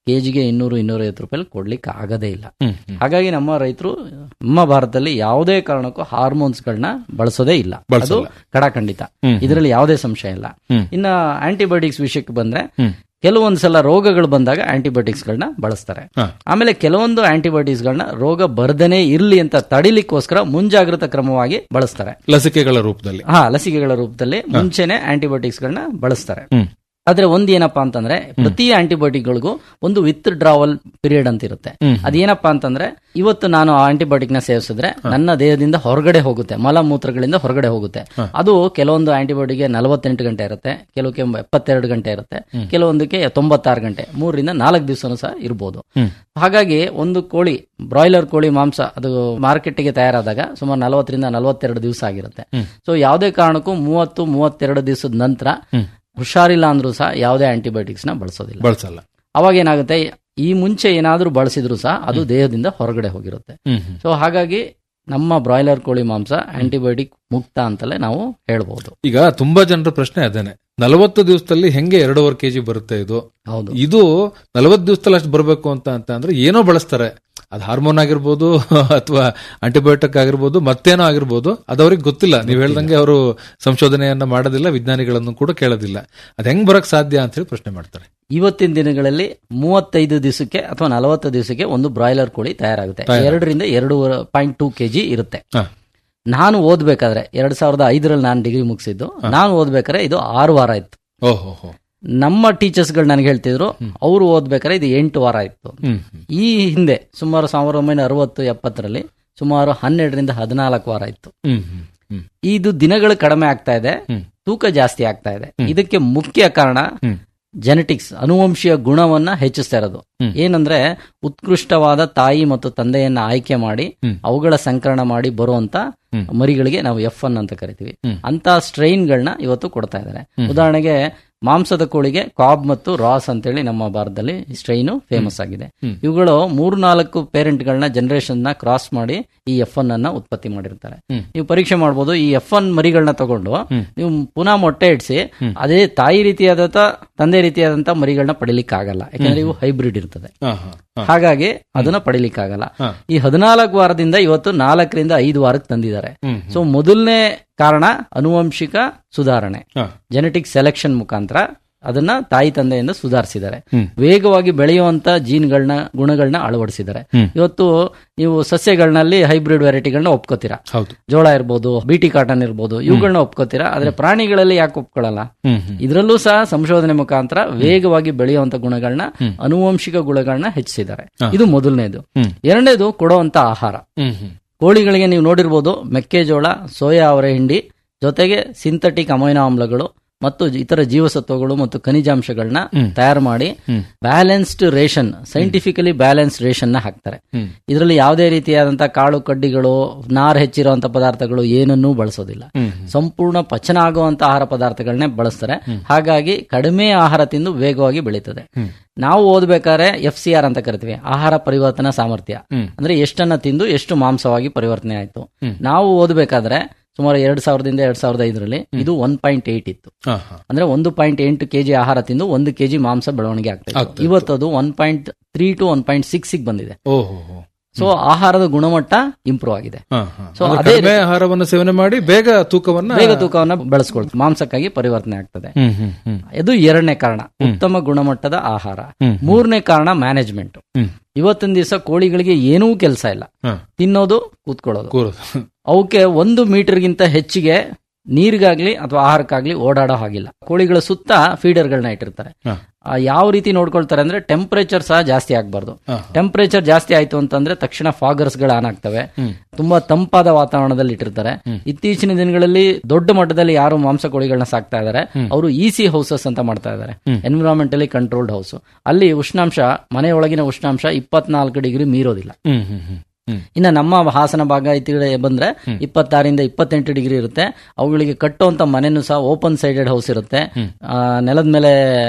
ಕೆಜಿಗೆ ಇನ್ನೂರು ಇನ್ನೂರೈವತ್ತು ರೂಪಾಯಿ ಕೊಡ್ಲಿಕ್ಕೆ ಆಗದೇ ಇಲ್ಲ
ಹ್ಮ್, ಹ್ಮ್.
ಹಾಗಾಗಿ ನಮ್ಮ ರೈತರು ನಮ್ಮ ಭಾರತದಲ್ಲಿ ಯಾವುದೇ ಕಾರಣಕ್ಕೂ ಹಾರ್ಮೋನ್ಸ್ ಗಳನ್ನ ಬಳಸೋದೇ ಇಲ್ಲ ಅದು
ಬಳಸಲ್ಲ.
ಕಡಾಖಂಡಿತ
ಹ್ಮ್.
ಇದರಲ್ಲಿ ಯಾವುದೇ ಸಂಶಯ ಇಲ್ಲ
ಹ್ಮ್.
ಇನ್ನ ಆಂಟಿಬಯೋಟಿಕ್ಸ್ ವಿಷಯಕ್ಕೆ ಬಂದ್ರೆ
ಹ್ಮ್.
ಕೆಲವೊಂದ್ಸಲ ರೋಗಗಳು ಬಂದಾಗ ಆಂಟಿಬಯೋಟಿಕ್ಸ್ ಗಳನ್ನ ಬಳಸ್ತಾರೆ
ಹಾ.
ಆಮೇಲೆ ಕೆಲವೊಂದು ಆಂಟಿಬಯೋಟಿಕ್ಸ್ ಗಳನ್ನ ರೋಗ ಬರ್ದನೇ ಇರ್ಲಿ ಅಂತ ತಡಿಲಿಕ್ಕೋಸ್ಕರ ಮುಂಜಾಗ್ರತಾ ಕ್ರಮವಾಗಿ ಬಳಸ್ತಾರೆ
ಲಸಿಕೆಗಳ ರೂಪದಲ್ಲಿ
ಹಾ ಲಸಿಕೆಗಳ ರೂಪದಲ್ಲಿ ಮುಂಚೆನೆ ಆಂಟಿಬಯೋಟಿಕ್ಸ್ ಗಳನ್ನ ಬಳಸ್ತಾರೆ
ಹ್ಮ್.
ಆದ್ರೆ ಒಂದ್ ಏನಪ್ಪಾ ಅಂತಂದ್ರೆ ಪ್ರತಿ ಆಂಟಿಬಯೋಟಿಕ್ಗಳಿಗೂ ಒಂದು ವಿತ್ ಡ್ರಾವಲ್ ಪೀರಿಯಡ್ ಅಂತ ಇರುತ್ತೆ
ಹ್ಮ್.
ಅದೇನಪ್ಪಾ ಅಂತಂದ್ರೆ ಇವತ್ತು ನಾನು ಆಂಟಿಬಯೋಟಿಕ್ ನ ಸೇವಿಸಿದ್ರೆ ನನ್ನ ದೇಹದಿಂದ ಹೊರಗಡೆ ಹೋಗುತ್ತೆ ಮಲ ಮೂತ್ರಗಳಿಂದ ಹೊರಗಡೆ ಹೋಗುತ್ತೆ ಅದು ಕೆಲವೊಂದು ಆಂಟಿಬಯೋಟಿಕ್ಗೆ ನಲವತ್ತೆಂಟು ಗಂಟೆ ಇರುತ್ತೆ ಕೆಲವಕ್ಕೆ ಎಪ್ಪತ್ತೆರಡು ಗಂಟೆ ಇರುತ್ತೆ ಕೆಲವೊಂದಕ್ಕೆ ತೊಂಬತ್ತಾರು ಗಂಟೆ ಮೂರರಿಂದ ನಾಲ್ಕು ದಿವಸನೂ ಸಹ ಇರ್ಬೋದು ಹಾಗಾಗಿ ಒಂದು ಕೋಳಿ ಬ್ರಾಯ್ಲರ್ ಕೋಳಿ ಮಾಂಸ ಅದು ಮಾರ್ಕೆಟ್ಗೆ ತಯಾರಾದಾಗ ಸುಮಾರು ನಲವತ್ತರಿಂದ ನಲವತ್ತೆರಡು ದಿವಸ ಆಗಿರುತ್ತೆ ಸೊ ಯಾವುದೇ ಕಾರಣಕ್ಕೂ ಮೂವತ್ತು ಮೂವತ್ತೆರಡು ದಿವಸದ ನಂತರ ಹುಷಾರಿಲ್ಲ ಅಂದ್ರೂ ಸಹ ಯಾವುದೇ ಆಂಟಿಬಯೋಟಿಕ್ಸ್ ನ ಬಳಸೋದಿಲ್ಲ
ಬಳಸಲ್ಲ
ಅವಾಗ ಏನಾಗುತ್ತೆ ಈ ಮುಂಚೆ ಏನಾದ್ರೂ ಬಳಸಿದ್ರು ಸಹ ಅದು ದೇಹದಿಂದ ಹೊರಗಡೆ ಹೋಗಿರುತ್ತೆ
ಹ್ಮ್, ಹ್ಮ್.
ಸೊ ಹಾಗಾಗಿ ನಮ್ಮ ಬ್ರಾಯ್ಲರ್ ಕೋಳಿ ಮಾಂಸ ಆಂಟಿಬಯೋಟಿಕ್ ಮುಕ್ತ ಅಂತಲೇ ನಾವು ಹೇಳ್ಬಹುದು
ಈಗ ತುಂಬಾ ಜನರ ಪ್ರಶ್ನೆ ಅದೇನೆ ನಲವತ್ತು ದಿವಸದಲ್ಲಿ ಹೆಂಗೆ ಎರಡೂವರೆ ಕೆಜಿ ಬರುತ್ತೆ ಇದು
ಹೌದು
ಇದು ನಲವತ್ತು ದಿವಸದಲ್ಲಿ ಅಷ್ಟು ಬರಬೇಕು ಅಂತ ಅಂತ ಅಂದ್ರೆ ಏನೋ ಬಳಸ್ತಾರೆ ಅದು ಹಾರ್ಮೋನ್ ಆಗಿರ್ಬೋದು ಅಥವಾ ಆಂಟಿಬಯೋಟಿಕ್ ಆಗಿರ್ಬೋದು ಮತ್ತೇನೋ ಆಗಿರ್ಬೋದು ಅದು ಅವ್ರಿಗೆ ಗೊತ್ತಿಲ್ಲ ನೀವು ಹೇಳ್ದಂಗೆ ಅವರು ಸಂಶೋಧನೆಯನ್ನ ಮಾಡೋದಿಲ್ಲ ವಿಜ್ಞಾನಿಗಳನ್ನು ಕೂಡ ಕೇಳೋದಿಲ್ಲ ಅದ್ ಹೆಂಗ್ ಬರಕ್ ಸಾಧ್ಯ ಅಂತ ಹೇಳಿ ಪ್ರಶ್ನೆ ಮಾಡ್ತಾರೆ
ಇವತ್ತಿನ ದಿನಗಳಲ್ಲಿ ಮೂವತ್ತೈದು ದಿವಸಕ್ಕೆ ಅಥವಾ ನಲವತ್ತು ದಿವಸಕ್ಕೆ ಒಂದು ಬ್ರಾಯ್ಲರ್ ಕೋಳಿ ತಯಾರಾಗುತ್ತೆ ಎರಡರಿಂದ ಎರಡು ಪಾಯಿಂಟ್ ಟೂ ಕೆಜಿ ಇರುತ್ತೆ
ಹಾ.
ನಾನು ಓದ್ಬೇಕಾದ್ರೆ ಎರಡ್ ಸಾವಿರದ ಐದರಲ್ಲಿ ನಾನು ಡಿಗ್ರಿ ಮುಗಿಸಿದ್ದು ನಾನು ಓದ್ಬೇಕಾದ್ರೆ ಇದು ಆರು ವಾರ ಇತ್ತು
ಓಹೋ ಹೋ
ನಮ್ಮ ಟೀಚರ್ಸ್ಗಳು ನನಗೆ ಹೇಳ್ತಿದ್ರು ಅವರು ಓದ್ಬೇಕಾದ್ರೆ ಇದು ಎಂಟು ವಾರ ಇತ್ತು
ಹ್ಮ್ ಹ್ಮ್.
ಈ ಹಿಂದೆ ಸುಮಾರು ಸಾವಿರದ ಒಂಬೈನೂರ ಅರವತ್ತು ಎಪ್ಪತ್ತರಲ್ಲಿ ಸುಮಾರು ಹನ್ನೆರಡರಿಂದ ಹದಿನಾಲ್ಕು ವಾರ ಇತ್ತು
ಹ್ಮ್ ಹ್ಮ್ ಹ್ಮ್
ಇದು ದಿನಗಳು ಕಡಿಮೆ ಆಗ್ತಾ ಇದೆ
ಹ್ಮ್.
ತೂಕ ಜಾಸ್ತಿ ಆಗ್ತಾ ಇದೆ ಇದಕ್ಕೆ ಮುಖ್ಯ ಕಾರಣ
ಹ್ಮ್.
ಜೆನೆಟಿಕ್ಸ್ ಅನುವಂಶೀಯ ಗುಣವನ್ನ ಹೆಚ್ಚಿಸ್ತಾ ಇರೋದು
ಹ್ಮ್.
ಏನಂದ್ರೆ ಉತ್ಕೃಷ್ಟವಾದ ತಾಯಿ ಮತ್ತು ತಂದೆಯನ್ನ ಆಯ್ಕೆ ಮಾಡಿ
ಹ್ಮ್.
ಅವುಗಳ ಸಂಕರಣ ಮಾಡಿ ಬರುವಂತ
ಹ್ಮ್.
ಮರಿಗಳಿಗೆ ನಾವು ಎಫ್ ಅನ್ ಅಂತ ಕರಿತೀವಿ
ಹ್ಮ್.
ಅಂತ ಸ್ಟ್ರೈನ್ಗಳನ್ನ ಇವತ್ತು ಕೊಡ್ತಾ ಇದ್ದಾರೆ ಉದಾಹರಣೆಗೆ ಮಾಂಸದ ಕೋಳಿಗೆ ಕಾಬ್ ಮತ್ತು ರಾಸ್ ಅಂತೇಳಿ ನಮ್ಮ ಭಾರತದಲ್ಲಿ ಸ್ಟ್ರೈನು ಫೇಮಸ್ ಆಗಿದೆ
ಹ್ಮ್.
ಇವುಗಳು ಮೂರ್ನಾಲ್ಕು ಪೇರೆಂಟ್ಗಳನ್ನ ಜನರೇಷನ್ ನ ಕ್ರಾಸ್ ಮಾಡಿ ಈ ಎಫ್ ಅನ್ ಅನ್ನ ಉತ್ಪತ್ತಿ ಮಾಡಿರ್ತಾರೆ
ಹ್ಮ್.
ನೀವು ಪರೀಕ್ಷೆ ಮಾಡಬಹುದು ಈ ಎಫ್ ಒನ್ ಮರಿಗಳನ್ನ ತಗೊಂಡು
ಹ್ಮ್.
ನೀವು ಪುನಃ ಮೊಟ್ಟೆ ಇಡಿಸಿ ಅದೇ ತಾಯಿ ರೀತಿಯಾದಂತ ತಂದೆ ರೀತಿಯಾದಂತ ಮರಿಗಳನ್ನ ಪಡಿಲಿಕ್ಕೆ ಆಗಲ್ಲ ಯಾಕಂದ್ರೆ ಇವು ಹೈಬ್ರಿಡ್ ಇರ್ತದೆ
ಹಾ, ಹಾ, ಹಾ.
ಹಾಗಾಗಿ ಅದನ್ನ ಪಡಿಲಿಕ್ಕೆ ಆಗಲ್ಲ
ಹಾ.
ಈ ಹದಿನಾಲ್ಕು ವಾರದಿಂದ ಇವತ್ತು ನಾಲ್ಕರಿಂದ ಐದು ವಾರಕ್ಕೆ ತಂದಿದ್ದಾರೆ
ಹ್ಮ್,
ಸೊ ಮೊದಲನೇ ಕಾರಣ ಅನುವಂಶಿಕ ಸುಧಾರಣೆ
ಹಾ.
ಜೆನೆಟಿಕ್ ಸೆಲೆಕ್ಷನ್ ಮುಖಾಂತರ ಅದನ್ನ ತಾಯಿ ತಂದೆಯಿಂದ ಸುಧಾರಿಸಿದ್ದಾರೆ
ಹ್ಮ್.
ವೇಗವಾಗಿ ಬೆಳೆಯುವಂತ ಜೀನ್ಗಳನ್ನ ಗುಣಗಳನ್ನ ಅಳವಡಿಸಿದ್ದಾರೆ
ಹ್ಮ್.
ಇವತ್ತು ನೀವು ಸಸ್ಯಗಳಲ್ಲಿ ಹೈಬ್ರಿಡ್ ವೆರೈಟಿಗಳನ್ನ ಒಪ್ಕೋತೀರಾ
ಹೌದು
ಜೋಳ ಇರ್ಬೋದು ಬಿಟಿ ಕಾಟನ್ ಇರ್ಬೋದು ಇವುಗಳನ್ನ ಒಪ್ಕೋತೀರಾ ಆದ್ರೆ ಪ್ರಾಣಿಗಳಲ್ಲಿ ಯಾಕೆ ಒಪ್ಕೊಳ್ಳಲ್ಲ
ಹ್ಮ್ ಹ್ಮ್
ಇದರಲ್ಲೂ ಸಹ ಸಂಶೋಧನೆ ಮುಖಾಂತರ ವೇಗವಾಗಿ ಬೆಳೆಯುವಂತ ಗುಣಗಳನ್ನ ಅನುವಂಶಿಕ ಗುಣಗಳನ್ನ ಹೆಚ್ಚಿಸಿದ್ದಾರೆ ಇದು ಮೊದಲನೇದು
ಹ್ಮ್.
ಎರಡನೇದು ಕೊಡುವಂತ ಆಹಾರ
ಹ್ಮ್ ಹ್ಮ್
ಕೋಳಿಗಳಿಗೆ ನೀವು ನೋಡಿರ್ಬೋದು ಮೆಕ್ಕೆಜೋಳ ಸೋಯಾ ಅವರೆ ಹಿಂಡಿ ಜೊತೆಗೆ ಸಿಂಥೆಟಿಕ್ ಅಮೈನೋ ಆಮ್ಲಗಳು ಮತ್ತು ಇತರ ಜೀವಸತ್ವಗಳು ಮತ್ತು ಖನಿಜಾಂಶಗಳನ್ನ ತಯಾರು ಮಾಡಿ
ಹ್ಮ್.
Balanced ration scientifically balanced ration ನ ಹಾಕ್ತಾರೆ
ಹ್ಮ್.
ಇದರಲ್ಲಿ ಯಾವುದೇ ರೀತಿಯಾದಂತಹ ಕಾಳು ಕಡ್ಡಿಗಳು ನಾರ್ ಹೆಚ್ಚಿರುವಂತ ಪದಾರ್ಥಗಳು ಏನನ್ನೂ ಬಳಸೋದಿಲ್ಲ
ಹ್ಮ್.
ಸಂಪೂರ್ಣ ಪಚನ ಆಗುವಂತ ಆಹಾರ ಪದಾರ್ಥಗಳನ್ನೇ ಬಳಸ್ತಾರೆ ಹಾಗಾಗಿ ಕಡಿಮೆ ಆಹಾರ ತಿಂದು ವೇಗವಾಗಿ ಬೆಳೀತದೆ ನಾವು ಓದ್ಬೇಕಾದ್ರೆ ಎಫ್ ಸಿ ಆರ್ ಅಂತ ಕರಿತೀವಿ ಆಹಾರ ಪರಿವರ್ತನಾ ಸಾಮರ್ಥ್ಯ
ಹ್ಮ್.
ಅಂದ್ರೆ ಎಷ್ಟನ್ನ ತಿಂದು ಎಷ್ಟು ಮಾಂಸವಾಗಿ ಪರಿವರ್ತನೆ ಆಯ್ತು
ಹ್ಮ್.
ನಾವು ಓದ್ಬೇಕಾದ್ರೆ ಸುಮಾರು ಎರಡ್ ಸಾವಿರದಿಂದ ಎರಡ್ ಸಾವಿರದ ಐದರಲ್ಲಿ ಇದು ಒನ್ ಪಾಯಿಂಟ್ ಏಟ್ ಇತ್ತು
ಹಾ, ಹಾ.
ಅಂದ್ರೆ ಒಂದು ಪಾಯಿಂಟ್ ಎಂಟು ಕೆಜಿ ಆಹಾರ ತಿಂದು ಒಂದು ಕೆಜಿ ಮಾಂಸ ಬೆಳವಣಿಗೆ ಆಗ್ತಾ
ಆಗ್ತಾ
ಇತ್ತು
ಇತ್ತು.
ಇವತ್ತು ಅದು one point three to one point six ಬಂದಿದೆ
ಓಹೋ ಹೋ.
ಸೊ ಆಹಾರದ ಗುಣಮಟ್ಟ ಇಂಪ್ರೂವ್ ಆಗಿದೆ
ಹಾ, ಹಾ.
So,
ಅಂದ್ರೆ
ಅದೇ
ಕಡಿಮೆ ಆಹಾರವನ್ನು ಸೇವನೆ ಮಾಡಿ ಬೇಗ ತೂಕವನ್ನ
ಬೇಗ ತೂಕವನ್ನ ಬೆಳೆಸ್ಕೊಳ್ತೀವಿ ಮಾಂಸಕ್ಕಾಗಿ ಪರಿವರ್ತನೆ ಆಗ್ತದೆ
ಹ್ಮ್ ಹ್ಮ್ ಹ್ಮ್
ಇದು ಎರಡನೇ ಕಾರಣ ಉತ್ತಮ ಗುಣಮಟ್ಟದ ಆಹಾರ
ಹ್ಮ್.
ಮೂರನೇ ಕಾರಣ ಮ್ಯಾನೇಜ್ಮೆಂಟ್
ಹ್ಮ್.
ಇವತ್ತಿನ ದಿವಸ ಕೋಳಿಗಳಿಗೆ ಏನೂ ಕೆಲಸ ಇಲ್ಲ
ಹಾ.
ತಿನ್ನೋದು ಕೂತ್ಕೊಳ್ಳೋದು
ಕೂರೋದು
ಅವಕ್ಕೆ ಒಂದು ಮೀಟರ್ಗಿಂತ ಹೆಚ್ಚಿಗೆ ನೀರಿಗಾಗ್ಲಿ ಅಥವಾ ಆಹಾರಕ್ಕಾಗ್ಲಿ ಓಡಾಡೋ ಹಾಗಿಲ್ಲ ಕೋಳಿಗಳ ಸುತ್ತ ಫೀಡರ್ಗಳನ್ನ ಇಟ್ಟಿರ್ತಾರೆ
ಹಾ.
ಆ, ಯಾವ ರೀತಿ ನೋಡ್ಕೊಳ್ತಾರೆ ಅಂದ್ರೆ ಟೆಂಪರೇಚರ್ ಸಹ ಜಾಸ್ತಿ ಆಗಬಾರ್ದು
ಹಾ.
ಟೆಂಪರೇಚರ್ ಜಾಸ್ತಿ ಆಯ್ತು ಅಂತಂದ್ರೆ ತಕ್ಷಣ ಫಾಗರ್ಸ್ ಗಳು ಆನ್ ಆಗ್ತವೆ
ಹ್ಮ್.
ತುಂಬಾ ತಂಪಾದ ವಾತಾವರಣದಲ್ಲಿ ಇಟ್ಟಿರ್ತಾರೆ ಇತ್ತೀಚಿನ ದಿನಗಳಲ್ಲಿ ದೊಡ್ಡ ಮಟ್ಟದಲ್ಲಿ ಯಾರು ಮಾಂಸ ಕೋಳಿಗಳನ್ನ ಸಾಕ್ತಾ ಇದ್ದಾರೆ ಅವರು ಇಸಿ ಹೌಸಸ್ ಅಂತ ಮಾಡ್ತಾ ಇದ್ದಾರೆ ಎನ್ವಿರಾನ್ಮೆಂಟಲಿ ಕಂಟ್ರೋಲ್ಡ್ ಹೌಸ್ ಅಲ್ಲಿ ಉಷ್ಣಾಂಶ ಮನೆಯೊಳಗಿನ ಉಷ್ಣಾಂಶ ಇಪ್ಪತ್ನಾಲ್ಕು ಡಿಗ್ರಿ ಮೀರೋದಿಲ್ಲ
ಹ್ಮ್ ಹ್ಮ್ ಹ್ಮ್ ಹ್ಮ್
ಇನ್ನು ನಮ್ಮ ಹಾಸನ ಭಾಗ ಈ ಕಡೆ ಬಂದ್ರೆ ಇಪ್ಪತ್ತಾರಿಂದ ಇಪ್ಪತ್ತೆಂಟು ಡಿಗ್ರಿ ಇರುತ್ತೆ ಅವುಗಳಿಗೆ ಕಟ್ಟುವಂತ ಮನೆನೂ ಸಹ ಓಪನ್ ಸೈಡೆಡ್ ಹೌಸ್ ಇರುತ್ತೆ ಆ, ನೆಲದ ಮೇಲೆ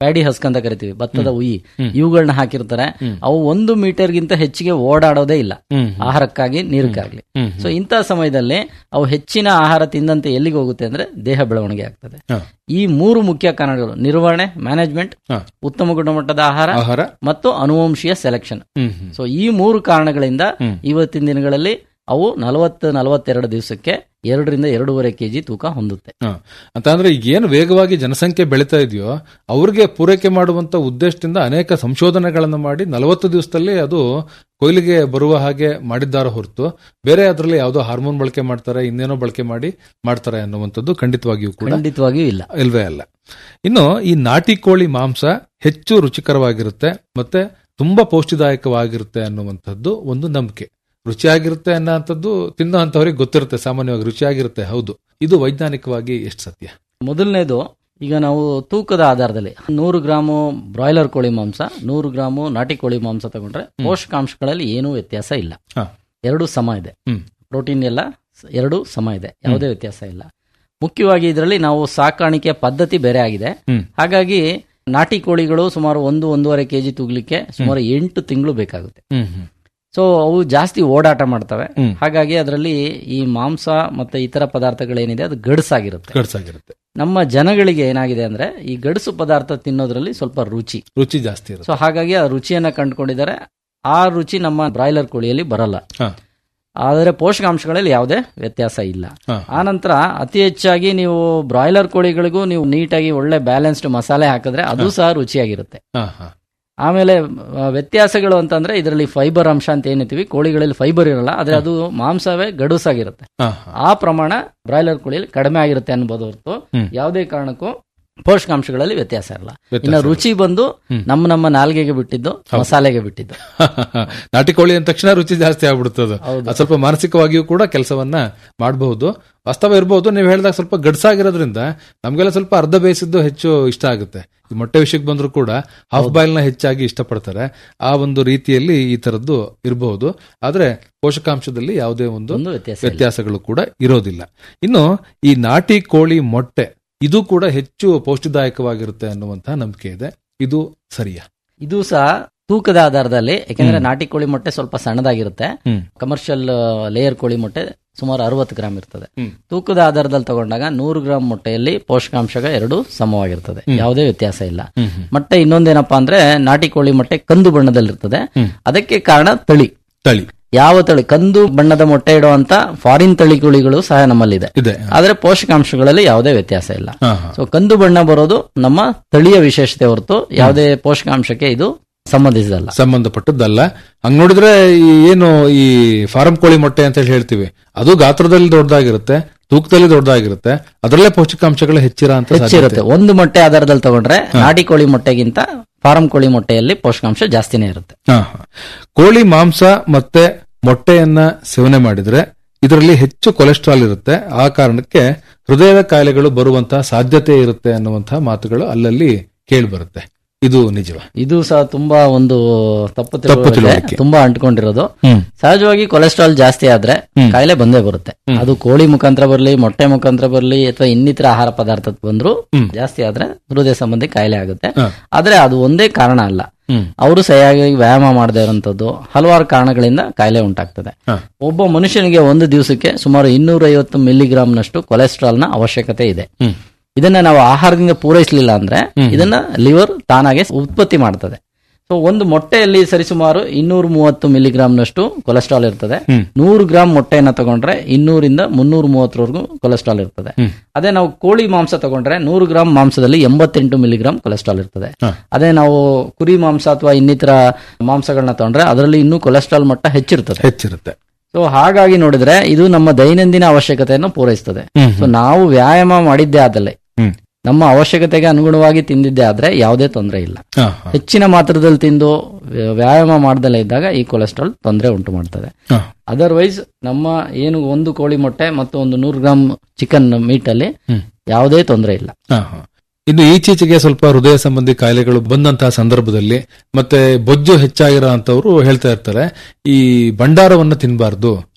ಪ್ಯಾಡಿ ಹಸ್ಕ್ ಅಂತ ಕರಿತೀವಿ ಭತ್ತದ ಉಯಿ ಇವುಗಳನ್ನ ಹಾಕಿರ್ತಾರೆ ಅವು ಒಂದು ಮೀಟರ್ಗಿಂತ ಹೆಚ್ಚಿಗೆ ಓಡಾಡೋದೇ ಇಲ್ಲ ಆಹಾರಕ್ಕಾಗಿ ನೀರಕ್ಕಾಗ್ಲಿ ಸೊ ಇಂತಹ ಸಮಯದಲ್ಲಿ ಅವು ಹೆಚ್ಚಿನ ಆಹಾರ ತಿಂದಂತೆ ಎಲ್ಲಿಗೆ ಹೋಗುತ್ತೆ ಅಂದ್ರೆ ದೇಹ ಬೆಳವಣಿಗೆ ಆಗ್ತದೆ
ಹ.
ಈ ಮೂರು ಮುಖ್ಯ ಕಾರಣಗಳು ನಿರ್ವಹಣೆ ಮ್ಯಾನೇಜ್ಮೆಂಟ್
ಹ.
ಉತ್ತಮ ಗುಣಮಟ್ಟದ ಆಹಾರ
ಆಹಾರ
ಮತ್ತು ಅನುವಂಶೀಯ ಸೆಲೆಕ್ಷನ್
ಹ್ಮ್ ಹ್ಮ್
ಸೊ ಈ ಮೂರು ಕಾರಣಗಳಿಂದ ಇವತ್ತಿನ ದಿನಗಳಲ್ಲಿ ಅವು ನಲವತ್ತು ನಲವತ್ತೆರಡು ದಿವಸಕ್ಕೆ ಎರಡರಿಂದ ಎರಡೂವರೆ ಕೆಜಿ ತೂಕ ಹೊಂದುತ್ತೆ
ಹ. ಅಂತ ಅಂದ್ರೆ ಈಗ ಏನು ವೇಗವಾಗಿ ಜನಸಂಖ್ಯೆ ಬೆಳೀತಾ ಇದೆಯೋ ಅವ್ರಿಗೆ ಪೂರೈಕೆ ಮಾಡುವಂತ ಉದ್ದೇಶದಿಂದ ಅನೇಕ ಸಂಶೋಧನೆಗಳನ್ನು ಮಾಡಿ ನಲವತ್ತು ದಿವಸದಲ್ಲಿ ಅದು ಕೊಯ್ಲಿಗೆ ಬರುವ ಹಾಗೆ ಮಾಡಿದ್ದಾರೆ ಹೊರತು ಬೇರೆ ಅದರಲ್ಲಿ ಯಾವುದೋ ಹಾರ್ಮೋನ್ ಬಳಕೆ ಮಾಡ್ತಾರೆ ಇನ್ನೇನೋ ಬಳಕೆ ಮಾಡಿ ಮಾಡ್ತಾರೆ ಅನ್ನುವಂಥದ್ದು ಖಂಡಿತವಾಗಿಯೂ ಕೂಡ
ಖಂಡಿತವಾಗಿಯೂ ಇಲ್ಲ
ಇಲ್ವೇ ಅಲ್ಲ ಇನ್ನು ಈ ನಾಟಿ ಕೋಳಿ ಮಾಂಸ ಹೆಚ್ಚು ರುಚಿಕರವಾಗಿರುತ್ತೆ ಮತ್ತೆ ತುಂಬಾ ಪೌಷ್ಟಿದಾಯಕವಾಗಿರುತ್ತೆ ಅನ್ನುವಂಥದ್ದು ಒಂದು ನಂಬಿಕೆ ರುಚಿಯಾಗಿರುತ್ತೆ ಅನ್ನೋಂಥದ್ದು ತಿನ್ನೋ ಅಂತವ್ರಿಗೆ ಗೊತ್ತಿರುತ್ತೆ ಸಾಮಾನ್ಯವಾಗಿ ರುಚಿಯಾಗಿರುತ್ತೆ ಹೌದು ಇದು ವೈಜ್ಞಾನಿಕವಾಗಿ ಎಷ್ಟು ಸತ್ಯ
ಮೊದಲನೇದು ಈಗ ನಾವು ತೂಕದ ಆಧಾರದಲ್ಲಿ ನೂರು ಗ್ರಾಮು ಬ್ರಾಯ್ಲರ್ ಕೋಳಿ ಮಾಂಸ ನೂರು ಗ್ರಾಮು ನಾಟಿ ಕೋಳಿ ಮಾಂಸ ತಗೊಂಡ್ರೆ ಪೋಷಕಾಂಶಗಳಲ್ಲಿ ಏನೂ ವ್ಯತ್ಯಾಸ ಇಲ್ಲ
ಹ.
ಎರಡು ಸಮ ಇದೆ
ಹ್ಮ್.
ಪ್ರೋಟೀನ್ ಎಲ್ಲ ಸ- ಎರಡು ಸಮ ಇದೆ ಯಾವುದೇ ವ್ಯತ್ಯಾಸ ಇಲ್ಲ ಮುಖ್ಯವಾಗಿ ಇದರಲ್ಲಿ ನಾವು ಸಾಕಾಣಿಕೆ ಪದ್ಧತಿ ಬೇರೆ ಆಗಿದೆ
ಹ್ಮ್.
ಹಾಗಾಗಿ ನಾಟಿ ಕೋಳಿಗಳು ಸುಮಾರು ಒಂದು ಒಂದೂವರೆ ಕೆಜಿ ತೂಗ್ಲಿಕ್ಕೆ ಸುಮಾರು ಎಂಟು ತಿಂಗಳು ಬೇಕಾಗುತ್ತೆ
ಹ್ಮ್ ಹ್ಮ್
ಸೊ ಅವು ಜಾಸ್ತಿ ಓಡಾಟ ಮಾಡ್ತವೆ
ಹ್ಮ್.
ಹಾಗಾಗಿ ಅದರಲ್ಲಿ ಈ ಮಾಂಸ ಮತ್ತೆ ಇತರ ಪದಾರ್ಥಗಳೇನಿದೆ ಅದು ಗಡಸಾಗಿರುತ್ತೆ
ಖರ್ಚಾಗಿರುತ್ತೆ
ನಮ್ಮ ಜನಗಳಿಗೆ ಏನಾಗಿದೆ ಅಂದ್ರೆ ಈ ಗಡಸು ಪದಾರ್ಥ ತಿನ್ನೋದ್ರಲ್ಲಿ ಸ್ವಲ್ಪ ರುಚಿ
ರುಚಿ ಜಾಸ್ತಿ ಇರುತ್ತೆ
ಸೊ ಹಾಗಾಗಿ ಆ ರುಚಿಯನ್ನ ಕಂಡುಕೊಂಡಿದ್ದಾರೆ ಆ ರುಚಿ ನಮ್ಮ ಬ್ರಾಯ್ಲರ್ ಕೋಳಿಯಲ್ಲಿ ಬರಲ್ಲ
ಹ.
ಆದರೆ ಪೋಷಕಾಂಶಗಳಲ್ಲಿ ಯಾವುದೇ ವ್ಯತ್ಯಾಸ ಇಲ್ಲ
ಹ.
ಆನಂತರ ಅತಿ ಹೆಚ್ಚಾಗಿ ನೀವು ಬ್ರಾಯ್ಲರ್ ಕೋಳಿಗಳಿಗೂ ನೀವು ನೀಟಾಗಿ ಒಳ್ಳೆ ಬ್ಯಾಲೆನ್ಸ್ಡ್ ಮಸಾಲೆ ಹಾಕಿದ್ರೆ ಅದು ಸಹ ರುಚಿಯಾಗಿರುತ್ತೆ
ಹ, ಹ.
ಆಮೇಲೆ ಆ, ವ್ಯತ್ಯಾಸಗಳು ಅಂತಂದ್ರೆ ಇದರಲ್ಲಿ ಫೈಬರ್ ಅಂಶ ಅಂತ ಏನಿರ್ತೀವಿ ಕೋಳಿಗಳಲ್ಲಿ ಫೈಬರ್ ಇರಲ್ಲ ಆದ್ರೆ ಅದು ಮಾಂಸವೇ ಗಡುಸಾಗಿರುತ್ತೆ
ಹ, ಹ.
ಆ ಪ್ರಮಾಣ ಬ್ರಾಯ್ಲರ್ ಕೋಳಿಯಲ್ಲಿ ಕಡಿಮೆ ಆಗಿರುತ್ತೆ ಅನ್ಬೋದು ಹೊರತು
ಹ್ಮ್.
ಯಾವುದೇ ಕಾರಣಕ್ಕೂ ಪೋಷಕಾಂಶಗಳಲ್ಲಿ ವ್ಯತ್ಯಾಸ ಇರಲ್ಲ
ವ್ಯತ್ಯಾಸ
ಇನ್ನು
ಇಲ್ಲ.
ರುಚಿ ಬಂದು
ಹ್ಮ್.
ನಮ್ಮ ನಮ್ಮ ನಾಲ್ಗೆಗೆ ಬಿಟ್ಟಿದ್ದು ಮಸಾಲೆಗೆ ಬಿಟ್ಟಿದ್ದು
ನಾಟಿ ಕೋಳಿ ಅಂದ ತಕ್ಷಣ ರುಚಿ ಜಾಸ್ತಿ ಆಗ್ಬಿಡುತ್ತದೆ
ಹೌದು.
ಅದು ಸ್ವಲ್ಪ ಮಾನಸಿಕವಾಗಿಯೂ ಕೂಡ ಕೆಲಸವನ್ನ ಮಾಡಬಹುದು ವಾಸ್ತವ ಇರಬಹುದು ನೀವು ಹೇಳಿದಾಗ ಸ್ವಲ್ಪ ಗಡ್ಸಾಗಿರೋದ್ರಿಂದ ನಮ್ಗೆಲ್ಲ ಸ್ವಲ್ಪ ಅರ್ಧ ಬೇಯಿಸಿದ್ದು ಹೆಚ್ಚು ಇಷ್ಟ ಆಗುತ್ತೆ ಈ ಮೊಟ್ಟೆ ವಿಷಯಕ್ಕೆ ಬಂದ್ರು ಕೂಡ ಹಾಫ್ ಬಾಯ್ಲ್ ನ ಹೆಚ್ಚಾಗಿ ಇಷ್ಟಪಡ್ತಾರೆ ಆ ಒಂದು ರೀತಿಯಲ್ಲಿ ಈ ತರದ್ದು ಇರಬಹುದು ಆದ್ರೆ ಪೋಷಕಾಂಶದಲ್ಲಿ ಯಾವುದೇ ಒಂದು
ಒಂದು ವ್ಯತ್ಯಾಸ ಇಲ್ಲ.
ವ್ಯತ್ಯಾಸಗಳು ಕೂಡ ಇರೋದಿಲ್ಲ ಇನ್ನು ಈ ನಾಟಿ ಕೋಳಿ ಮೊಟ್ಟೆ ಇದು ಕೂಡ ಹೆಚ್ಚು ಪೌಷ್ಟಿದಾಯಕವಾಗಿರುತ್ತೆ ಅನ್ನುವಂತಹ ನಂಬಿಕೆ ಇದೆ ಇದು ಸರಿಯಾ
ಇದು ಸಹ ತೂಕದ ಆಧಾರದಲ್ಲಿ ಯಾಕಂದ್ರೆ ನಾಟಿ ಕೋಳಿ ಮೊಟ್ಟೆ ಸ್ವಲ್ಪ ಸಣ್ಣದಾಗಿರುತ್ತೆ
ಹ್ಮ್.
ಕಮರ್ಷಿಯಲ್ ಲೇಯರ್ ಕೋಳಿ ಮೊಟ್ಟೆ ಸುಮಾರು ಅರವತ್ತು ಗ್ರಾಮ್ ಇರ್ತದೆ
ಹ್ಮ್.
ತೂಕದ ಆಧಾರದಲ್ಲಿ ತಗೊಂಡಾಗ ನೂರು ಗ್ರಾಮ್ ಮೊಟ್ಟೆಯಲ್ಲಿ ಪೋಷಕಾಂಶಗಳು ಎರಡು ಸಮವಾಗಿರ್ತದೆ ಯಾವುದೇ ವ್ಯತ್ಯಾಸ ಇಲ್ಲ
ಹ್ಮ್, ಹ್ಮ್.
ಮೊಟ್ಟೆ ಇನ್ನೊಂದೇನಪ್ಪಾ ಅಂದ್ರೆ ನಾಟಿ ಕೋಳಿ ಮೊಟ್ಟೆ ಕಂದು ಬಣ್ಣದಲ್ಲಿರ್ತದೆ
ಹ್ಮ್.
ಅದಕ್ಕೆ ಕಾರಣ ತಳಿ
ತಳಿ
ಯಾವ ತಳಿ ಕಂದು ಬಣ್ಣದ ಮೊಟ್ಟೆ ಇಡುವಂತ ಫಾರಿನ್ ತಳಿ ಕೋಳಿಗಳು ಸಹ ನಮ್ಮಲ್ಲಿದೆ
ಇದೆ
ಆದ್ರೆ ಪೋಷಕಾಂಶಗಳಲ್ಲಿ ಯಾವುದೇ ವ್ಯತ್ಯಾಸ ಇಲ್ಲ
ಹಾ, ಹಾ.
ಸೊ ಕಂದು ಬಣ್ಣ ಬರೋದು ನಮ್ಮ ತಳಿಯ ವಿಶೇಷತೆ ಹೊರತು ಯಾವುದೇ ಪೋಷಕಾಂಶಕ್ಕೆ ಇದು ಸಂಬಂಧಿಸಿದಲ್ಲ
ಸಂಬಂಧಪಟ್ಟದ್ದಲ್ಲ ಹಂಗ್ ನೋಡಿದ್ರೆ ಈ ಏನು ಈ ಫಾರಂ ಕೋಳಿ ಮೊಟ್ಟೆ ಅಂತ ಹೇಳಿ ಹೇಳ್ತೀವಿ ಅದು ಗಾತ್ರದಲ್ಲಿ ದೊಡ್ಡದಾಗಿರುತ್ತೆ ತೂಕದಲ್ಲಿ ದೊಡ್ಡದಾಗಿರುತ್ತೆ ಅದರಲ್ಲೇ ಪೌಷ್ಟಿಕಾಂಶಗಳು ಹೆಚ್ಚಿರ ಅಂತ
ಹೆಚ್ಚಿರುತ್ತೆ ಒಂದು ಮೊಟ್ಟೆ ಆಧಾರದಲ್ಲಿ ತಗೊಂಡ್ರೆ ನಾಟಿ ಕೋಳಿ ಮೊಟ್ಟೆಗಿಂತ ಫಾರಂ ಕೋಳಿ ಮೊಟ್ಟೆಯಲ್ಲಿ ಪೋಷಕಾಂಶ ಜಾಸ್ತಿನೇ ಇರುತ್ತೆ
ಹಾ, ಹಾ. ಕೋಳಿ ಮಾಂಸ ಮತ್ತೆ ಮೊಟ್ಟೆಯನ್ನ ಸೇವನೆ ಮಾಡಿದ್ರೆ ಇದರಲ್ಲಿ ಹೆಚ್ಚು ಕೊಲೆಸ್ಟ್ರಾಲ್ ಇರುತ್ತೆ ಆ ಕಾರಣಕ್ಕೆ ಹೃದಯದ ಕಾಯಿಲೆಗಳು ಬರುವಂತಹ ಸಾಧ್ಯತೆ ಇರುತ್ತೆ ಅನ್ನುವಂತಹ ಮಾತುಗಳು ಅಲ್ಲಲ್ಲಿ ಕೇಳಿ ಬರುತ್ತೆ ಇದು ನಿಜವ
ಇದು ಸಹ ತುಂಬಾ ಒಂದು ತಪ್ಪು
ತಪ್ಪು
ತಿಳುವಳಿಕೆ
ತಿಳುವಳಿಕೆ.
ತುಂಬಾ ಅಂಟ್ಕೊಂಡಿರೋದು
ಹ್ಮ್.
ಸಹಜವಾಗಿ ಕೊಲೆಸ್ಟ್ರಾಲ್ ಜಾಸ್ತಿ ಆದ್ರೆ
ಹ್ಮ್.
ಕಾಯಿಲೆ ಬಂದೇ ಬರುತ್ತೆ
ಹ್ಮ್.
ಅದು ಕೋಳಿ ಮುಖಾಂತರ ಬರಲಿ ಮೊಟ್ಟೆ ಮುಖಾಂತರ ಬರಲಿ ಅಥವಾ ಇನ್ನಿತರ ಆಹಾರ ಪದಾರ್ಥ ಬಂದ್ರು
ಹ್ಮ್.
ಜಾಸ್ತಿ ಆದ್ರೆ ಹೃದಯ ಸಂಬಂಧಿ ಕಾಯಿಲೆ ಆಗುತ್ತೆ
ಹಾ.
ಆದ್ರೆ ಅದು ಒಂದೇ ಕಾರಣ ಅಲ್ಲ
ಹ್ಮ್.
ಅವರು ಸರಿಯಾಗಿ ವ್ಯಾಯಾಮ ಮಾಡದೇ ಇರುವಂತದ್ದು ಹಲವಾರು ಕಾರಣಗಳಿಂದ ಕಾಯಿಲೆ ಉಂಟಾಗ್ತದೆ
ಹಾ.
ಒಬ್ಬ ಮನುಷ್ಯನಿಗೆ ಒಂದು ದಿವಸಕ್ಕೆ ಸುಮಾರು ಇನ್ನೂರ ಐವತ್ತು ಮಿಲಿಗ್ರಾಂನಷ್ಟು ಕೊಲೆಸ್ಟ್ರಾಲ್ ನ ಅವಶ್ಯಕತೆ ಇದೆ
ಹ್ಮ್.
ಇದನ್ನ ನಾವು ಆಹಾರದಿಂದ ಪೂರೈಸಲಿಲ್ಲ ಅಂದ್ರೆ
ಹ್ಮ್.
ಇದನ್ನ ಲಿವರ್ ತಾನಾಗೆ ಉತ್ಪತ್ತಿ ಮಾಡ್ತದೆ ಸೊ ಒಂದು ಮೊಟ್ಟೆಯಲ್ಲಿ ಸರಿಸುಮಾರು ಇನ್ನೂರ ಮೂವತ್ತು ಮಿಲಿಗ್ರಾಂನಷ್ಟು ಕೊಲೆಸ್ಟ್ರಾಲ್ ಇರ್ತದೆ
ಹ್ಮ್.
ನೂರು ಗ್ರಾಂ ಮೊಟ್ಟೆಯನ್ನ ತಗೊಂಡ್ರೆ ಇನ್ನೂರಿಂದ ಮುನ್ನೂರ ಮೂವತ್ತರವರೆಗೂ ಕೊಲೆಸ್ಟ್ರಾಲ್ ಇರ್ತದೆ
ಹ್ಮ್.
ಅದೇ ನಾವು ಕೋಳಿ ಮಾಂಸ ತಗೊಂಡ್ರೆ ನೂರು ಗ್ರಾಂ ಮಾಂಸದಲ್ಲಿ ಎಂಬತ್ತೆಂಟು ಮಿಲಿಗ್ರಾಂ ಕೊಲೆಸ್ಟ್ರಾಲ್ ಇರ್ತದೆ
ಹಾ.
ಅದೇ ನಾವು ಕುರಿ ಮಾಂಸ ಅಥವಾ ಇನ್ನಿತರ ಮಾಂಸಗಳನ್ನ ತಗೊಂಡ್ರೆ ಅದರಲ್ಲಿ ಇನ್ನೂ ಕೊಲೆಸ್ಟ್ರಾಲ್ ಮಟ್ಟ ಹೆಚ್ಚಿರ್ತದೆ
ಹೆಚ್ಚಿರುತ್ತೆ
ಸೊ ಹಾಗಾಗಿ ನೋಡಿದ್ರೆ ಇದು ನಮ್ಮ ದೈನಂದಿನ ಅವಶ್ಯಕತೆಯನ್ನು ಪೂರೈಸ್ತದೆ
ಹ್ಮ್.
ಸೊ ನಾವು ವ್ಯಾಯಾಮ ಮಾಡಿದ್ದೇ ಆದಲ್ಲಿ
ಹ್ಮ್.
ನಮ್ಮ ಅವಶ್ಯಕತೆಗೆ ಅನುಗುಣವಾಗಿ ತಿಂದಿದ್ದೇ ಆದ್ರೆ ಯಾವುದೇ ತೊಂದರೆ ಇಲ್ಲ
ಹಾ, ಹಾ.
ಹೆಚ್ಚಿನ ಮಾತ್ರದಲ್ಲಿ ತಿಂದು ವ್ಯ- ವ್ಯಾಯಾಮ ಮಾಡ್ದಲೇ ಇದ್ದಾಗ ಈ ಕೊಲೆಸ್ಟ್ರಾಲ್ ತೊಂದರೆ ಉಂಟು ಮಾಡ್ತದೆ
ಹಾ.
ಅದರ್ವೈಸ್ ನಮ್ಮ ಏನು ಒಂದು ಕೋಳಿ ಮೊಟ್ಟೆ ಮತ್ತು ಒಂದು ನೂರು ಗ್ರಾಮ್ ಚಿಕನ್ ಮೀಟ್ ಅಲ್ಲಿ
ಹ್ಮ್.
ಯಾವುದೇ ತೊಂದರೆ ಇಲ್ಲ
ಹಾ, ಹಾ. ಇನ್ನು ಈಚೀಚೆಗೆ ಸ್ವಲ್ಪ ಹೃದಯ ಸಂಬಂಧಿ ಕಾಯಿಲೆಗಳು ಬಂದಂತಹ ಸಂದರ್ಭದಲ್ಲಿ ಮತ್ತೆ ಬೊಜ್ಜು ಹೆಚ್ಚಾಗಿರೋ ಅಂತವ್ರು ಹೇಳ್ತಾ ಇರ್ತಾರೆ ಈ ಭಂಡಾರವನ್ನ ತಿನ್ನಬಾರ್ದು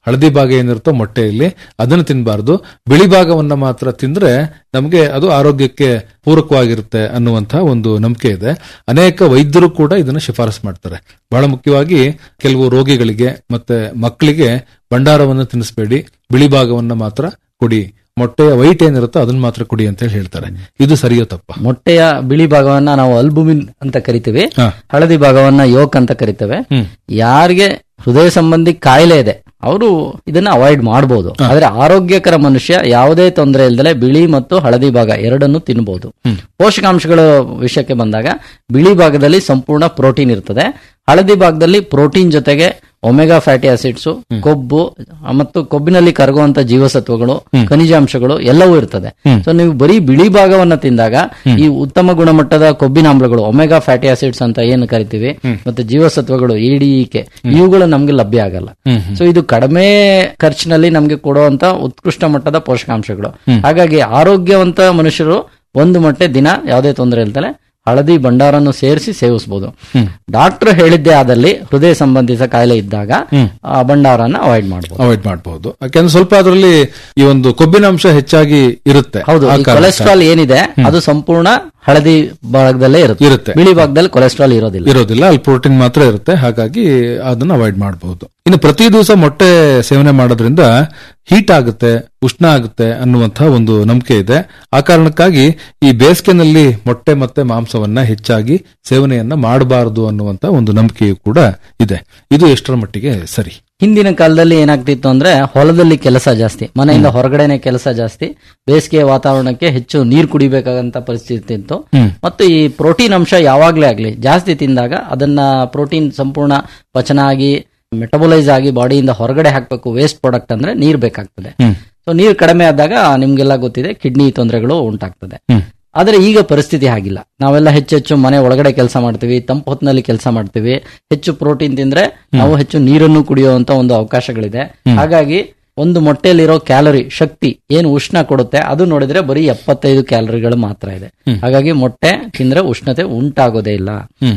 ಹಳದಿ ಭಾಗ ಏನಿರುತ್ತೋ ಮೊಟ್ಟೆಯಲ್ಲಿ ಅದನ್ನು ತಿನ್ನಬಾರದು ಬಿಳಿ ಭಾಗವನ್ನ ಮಾತ್ರ ತಿಂದ್ರೆ ನಮಗೆ ಅದು ಆರೋಗ್ಯಕ್ಕೆ ಪೂರಕವಾಗಿರುತ್ತೆ ಅನ್ನುವಂತಹ ಒಂದು ನಂಬಿಕೆ ಇದೆ ಅನೇಕ ವೈದ್ಯರು ಕೂಡ ಇದನ್ನ ಶಿಫಾರಸು ಮಾಡ್ತಾರೆ ಬಹಳ ಮುಖ್ಯವಾಗಿ ಕೆಲವು ರೋಗಿಗಳಿಗೆ ಮತ್ತೆ ಮಕ್ಕಳಿಗೆ ಭಂಡಾರವನ್ನು ತಿನ್ನಿಸಬೇಡಿ ಬಿಳಿ ಭಾಗವನ್ನ ಮಾತ್ರ ಕೊಡಿ ಮೊಟ್ಟೆಯ ವೈಟ್ ಏನಿರುತ್ತೋ ಅದನ್ನ ಮಾತ್ರ ಕೊಡಿ ಅಂತ ಹೇಳಿ ಹೇಳ್ತಾರೆ ಇದು ಸರಿಯೋ ತಪ್ಪ
ಮೊಟ್ಟೆಯ ಬಿಳಿ ಭಾಗವನ್ನ ನಾವು ಅಲ್ಬುಮಿನ್ ಅಂತ ಕರಿತೀವಿ
ಹಾ.
ಹಳದಿ ಭಾಗವನ್ನ ಯೋಕ್ ಅಂತ ಕರಿತೇವೆ
ಹ್ಮ್.
ಯಾರಿಗೆ ಹೃದಯ ಸಂಬಂಧಿ ಕಾಯಿಲೆ ಇದೆ ಅವರು ಇದನ್ನ ಅವಾಯ್ಡ್ ಮಾಡಬಹುದು ಆದ್ರೆ ಆರೋಗ್ಯಕರ ಮನುಷ್ಯ ಯಾವುದೇ ತೊಂದರೆ ಇಲ್ದಲೆ ಬಿಳಿ ಮತ್ತು ಹಳದಿ ಭಾಗ ಎರಡನ್ನು ತಿನ್ನಬಹುದು ಪೋಷಕಾಂಶಗಳ ವಿಷಯಕ್ಕೆ ಬಂದಾಗ ಬಿಳಿ ಭಾಗದಲ್ಲಿ ಸಂಪೂರ್ಣ ಪ್ರೋಟೀನ್ ಇರ್ತದೆ ಹಳದಿ ಭಾಗದಲ್ಲಿ ಪ್ರೋಟೀನ್ ಜೊತೆಗೆ ಒಮೆಗಾ ಫ್ಯಾಟಿ ಆಸಿಡ್ಸ್ ಕೊಬ್ಬು ಮತ್ತು ಕೊಬ್ಬಿನಲ್ಲಿ ಕರಗುವಂತ ಜೀವಸತ್ವಗಳು ಖನಿಜಾಂಶಗಳು ಎಲ್ಲವೂ ಇರ್ತದೆ ಸೊ ನೀವು ಬರೀ ಬಿಳಿ ಭಾಗವನ್ನ ತಿಂದಾಗ ಈ ಉತ್ತಮ ಗುಣಮಟ್ಟದ ಕೊಬ್ಬಿನಾಮ್ಲಗಳು ಒಮೆಗಾ ಫ್ಯಾಟಿ ಆಸಿಡ್ಸ್ ಅಂತ ಏನು ಕರಿತೀವಿ ಮತ್ತೆ ಜೀವಸತ್ವಗಳು ಇಡಿಇಕೆ ಇವುಗಳು ನಮ್ಗೆ ಲಭ್ಯ ಆಗಲ್ಲ ಸೊ ಇದು ಕಡಿಮೆ ಖರ್ಚಿನಲ್ಲಿ ನಮ್ಗೆ ಕೊಡುವಂತ ಉತ್ಕೃಷ್ಟ ಮಟ್ಟದ ಪೋಷಕಾಂಶಗಳು ಹಾಗಾಗಿ ಆರೋಗ್ಯವಂತ ಮನುಷ್ಯರು ಒಂದು ಮೊಟ್ಟೆ ದಿನ ಯಾವುದೇ ತೊಂದರೆ ಇಲ್ದಲೆ ಹಳದಿ ಭಂಡಾರನ್ನು ಸೇರಿಸಿ ಸೇವಿಸಬಹುದು ಡಾಕ್ಟರ್ ಹೇಳಿದ್ದೇ ಆದಲ್ಲಿ ಹೃದಯ ಸಂಬಂಧಿತ ಕಾಯಿಲೆ ಇದ್ದಾಗ ಆ ಭಂಡಾರನ ಅವಾಯ್ಡ್ ಮಾಡಬಹುದು
ಅವಾಯ್ಡ್ ಮಾಡಬಹುದು ಯಾಕಂದ್ರೆ ಸ್ವಲ್ಪ ಅದರಲ್ಲಿ ಈ ಒಂದು ಕೊಬ್ಬಿನಾಂಶ ಹೆಚ್ಚಾಗಿ ಇರುತ್ತೆ
ಹೌದು
ಆ
ಈ
ಕಾರಣಕ್ಕೆ.
ಕೊಲೆಸ್ಟ್ರಾಲ್ ಏನಿದೆ ಅದು ಸಂಪೂರ್ಣ ಹಳದಿ ಭಾಗದಲ್ಲೇ ಇರುತ್ತೆ
ಇರುತ್ತೆ.
ಬಿಳಿ ಭಾಗದಲ್ಲಿ ಕೊಲೆಸ್ಟ್ರಾಲ್ ಇರೋದಿಲ್ಲ
ಇರೋದಿಲ್ಲ ಅಲ್ಲಿ ಪ್ರೋಟೀನ್ ಮಾತ್ರ ಇರುತ್ತೆ ಹಾಗಾಗಿ ಅದನ್ನ ಅವಾಯ್ಡ್ ಮಾಡಬಹುದು ಇನ್ನು ಪ್ರತಿ ದಿವಸ ಮೊಟ್ಟೆ ಸೇವನೆ ಮಾಡೋದ್ರಿಂದ ಹೀಟ್ ಆಗುತ್ತೆ ಉಷ್ಣ ಆಗುತ್ತೆ ಅನ್ನುವಂತಹ ಒಂದು ನಂಬಿಕೆ ಇದೆ ಆ ಕಾರಣಕ್ಕಾಗಿ ಈ ಬೇಸಿಗೆನಲ್ಲಿ ಮೊಟ್ಟೆ ಮತ್ತೆ ಮಾಂಸವನ್ನ ಹೆಚ್ಚಾಗಿ ಸೇವನೆಯನ್ನ ಮಾಡಬಾರದು ಅನ್ನುವಂತ ಒಂದು ನಂಬಿಕೆಯು ಕೂಡ ಇದೆ ಇದು ಎಷ್ಟರ ಮಟ್ಟಿಗೆ ಸರಿ
ಹಿಂದಿನ ಕಾಲದಲ್ಲಿ ಏನಾಗ್ತಿತ್ತು ಅಂದ್ರೆ ಹೊಲದಲ್ಲಿ ಕೆಲಸ ಜಾಸ್ತಿ ಮನೆಯಿಂದ ಹೊರಗಡೆನೆ ಕೆಲಸ ಜಾಸ್ತಿ ಬೇಸಿಗೆ ವಾತಾವರಣಕ್ಕೆ ಹೆಚ್ಚು ನೀರು ಕುಡಿಬೇಕಾದಂತ ಪರಿಸ್ಥಿತಿ ಇತ್ತು ಮತ್ತು ಈ ಪ್ರೋಟೀನ್ ಅಂಶ ಯಾವಾಗ್ಲೇ ಆಗ್ಲಿ ಜಾಸ್ತಿ ತಿಂದಾಗ ಅದನ್ನ ಪ್ರೋಟೀನ್ ಸಂಪೂರ್ಣ ಪಚನ ಆಗಿ ಮೆಟಬಲೈಸ್ ಆಗಿ ಬಾಡಿಯಿಂದ ಹೊರಗಡೆ ಹಾಕಬೇಕು ವೇಸ್ಟ್ ಪ್ರಾಡಕ್ಟ್ ಅಂದ್ರೆ ನೀರ್ ಬೇಕಾಗ್ತದೆ ಸೊ ನೀರು ಕಡಿಮೆ ಆದಾಗ ನಿಮ್ಗೆಲ್ಲ ಗೊತ್ತಿದೆ ಕಿಡ್ನಿ ತೊಂದರೆಗಳು ಉಂಟಾಗ್ತದೆ ಆದ್ರೆ ಈಗ ಪರಿಸ್ಥಿತಿ ಹಾಗಿಲ್ಲ ನಾವೆಲ್ಲ ಹೆಚ್ಚೆಚ್ಚು ಮನೆ ಒಳಗಡೆ ಕೆಲಸ ಮಾಡ್ತೀವಿ ತಂಪು ಹೊತ್ತಿನಲ್ಲಿ ಕೆಲಸ ಮಾಡ್ತೀವಿ ಹೆಚ್ಚು ಪ್ರೋಟೀನ್ ತಿಂದ್ರೆ ನಾವು ಹೆಚ್ಚು ನೀರನ್ನು ಕುಡಿಯುವಂತ ಒಂದು ಅವಕಾಶಗಳಿದೆ ಹಾಗಾಗಿ ಒಂದು ಮೊಟ್ಟೆಯಲ್ಲಿರೋ ಕ್ಯಾಲರಿ ಶಕ್ತಿ ಏನು ಉಷ್ಣ ಕೊಡುತ್ತೆ ಅದು ನೋಡಿದ್ರೆ ಬರೀ ಎಪ್ಪತ್ತೈದು ಕ್ಯಾಲರಿಗಳು ಮಾತ್ರ ಇದೆ ಹಾಗಾಗಿ ಮೊಟ್ಟೆ ತಿಂದ್ರೆ ಉಷ್ಣತೆ ಉಂಟಾಗೋದೇ ಇಲ್ಲ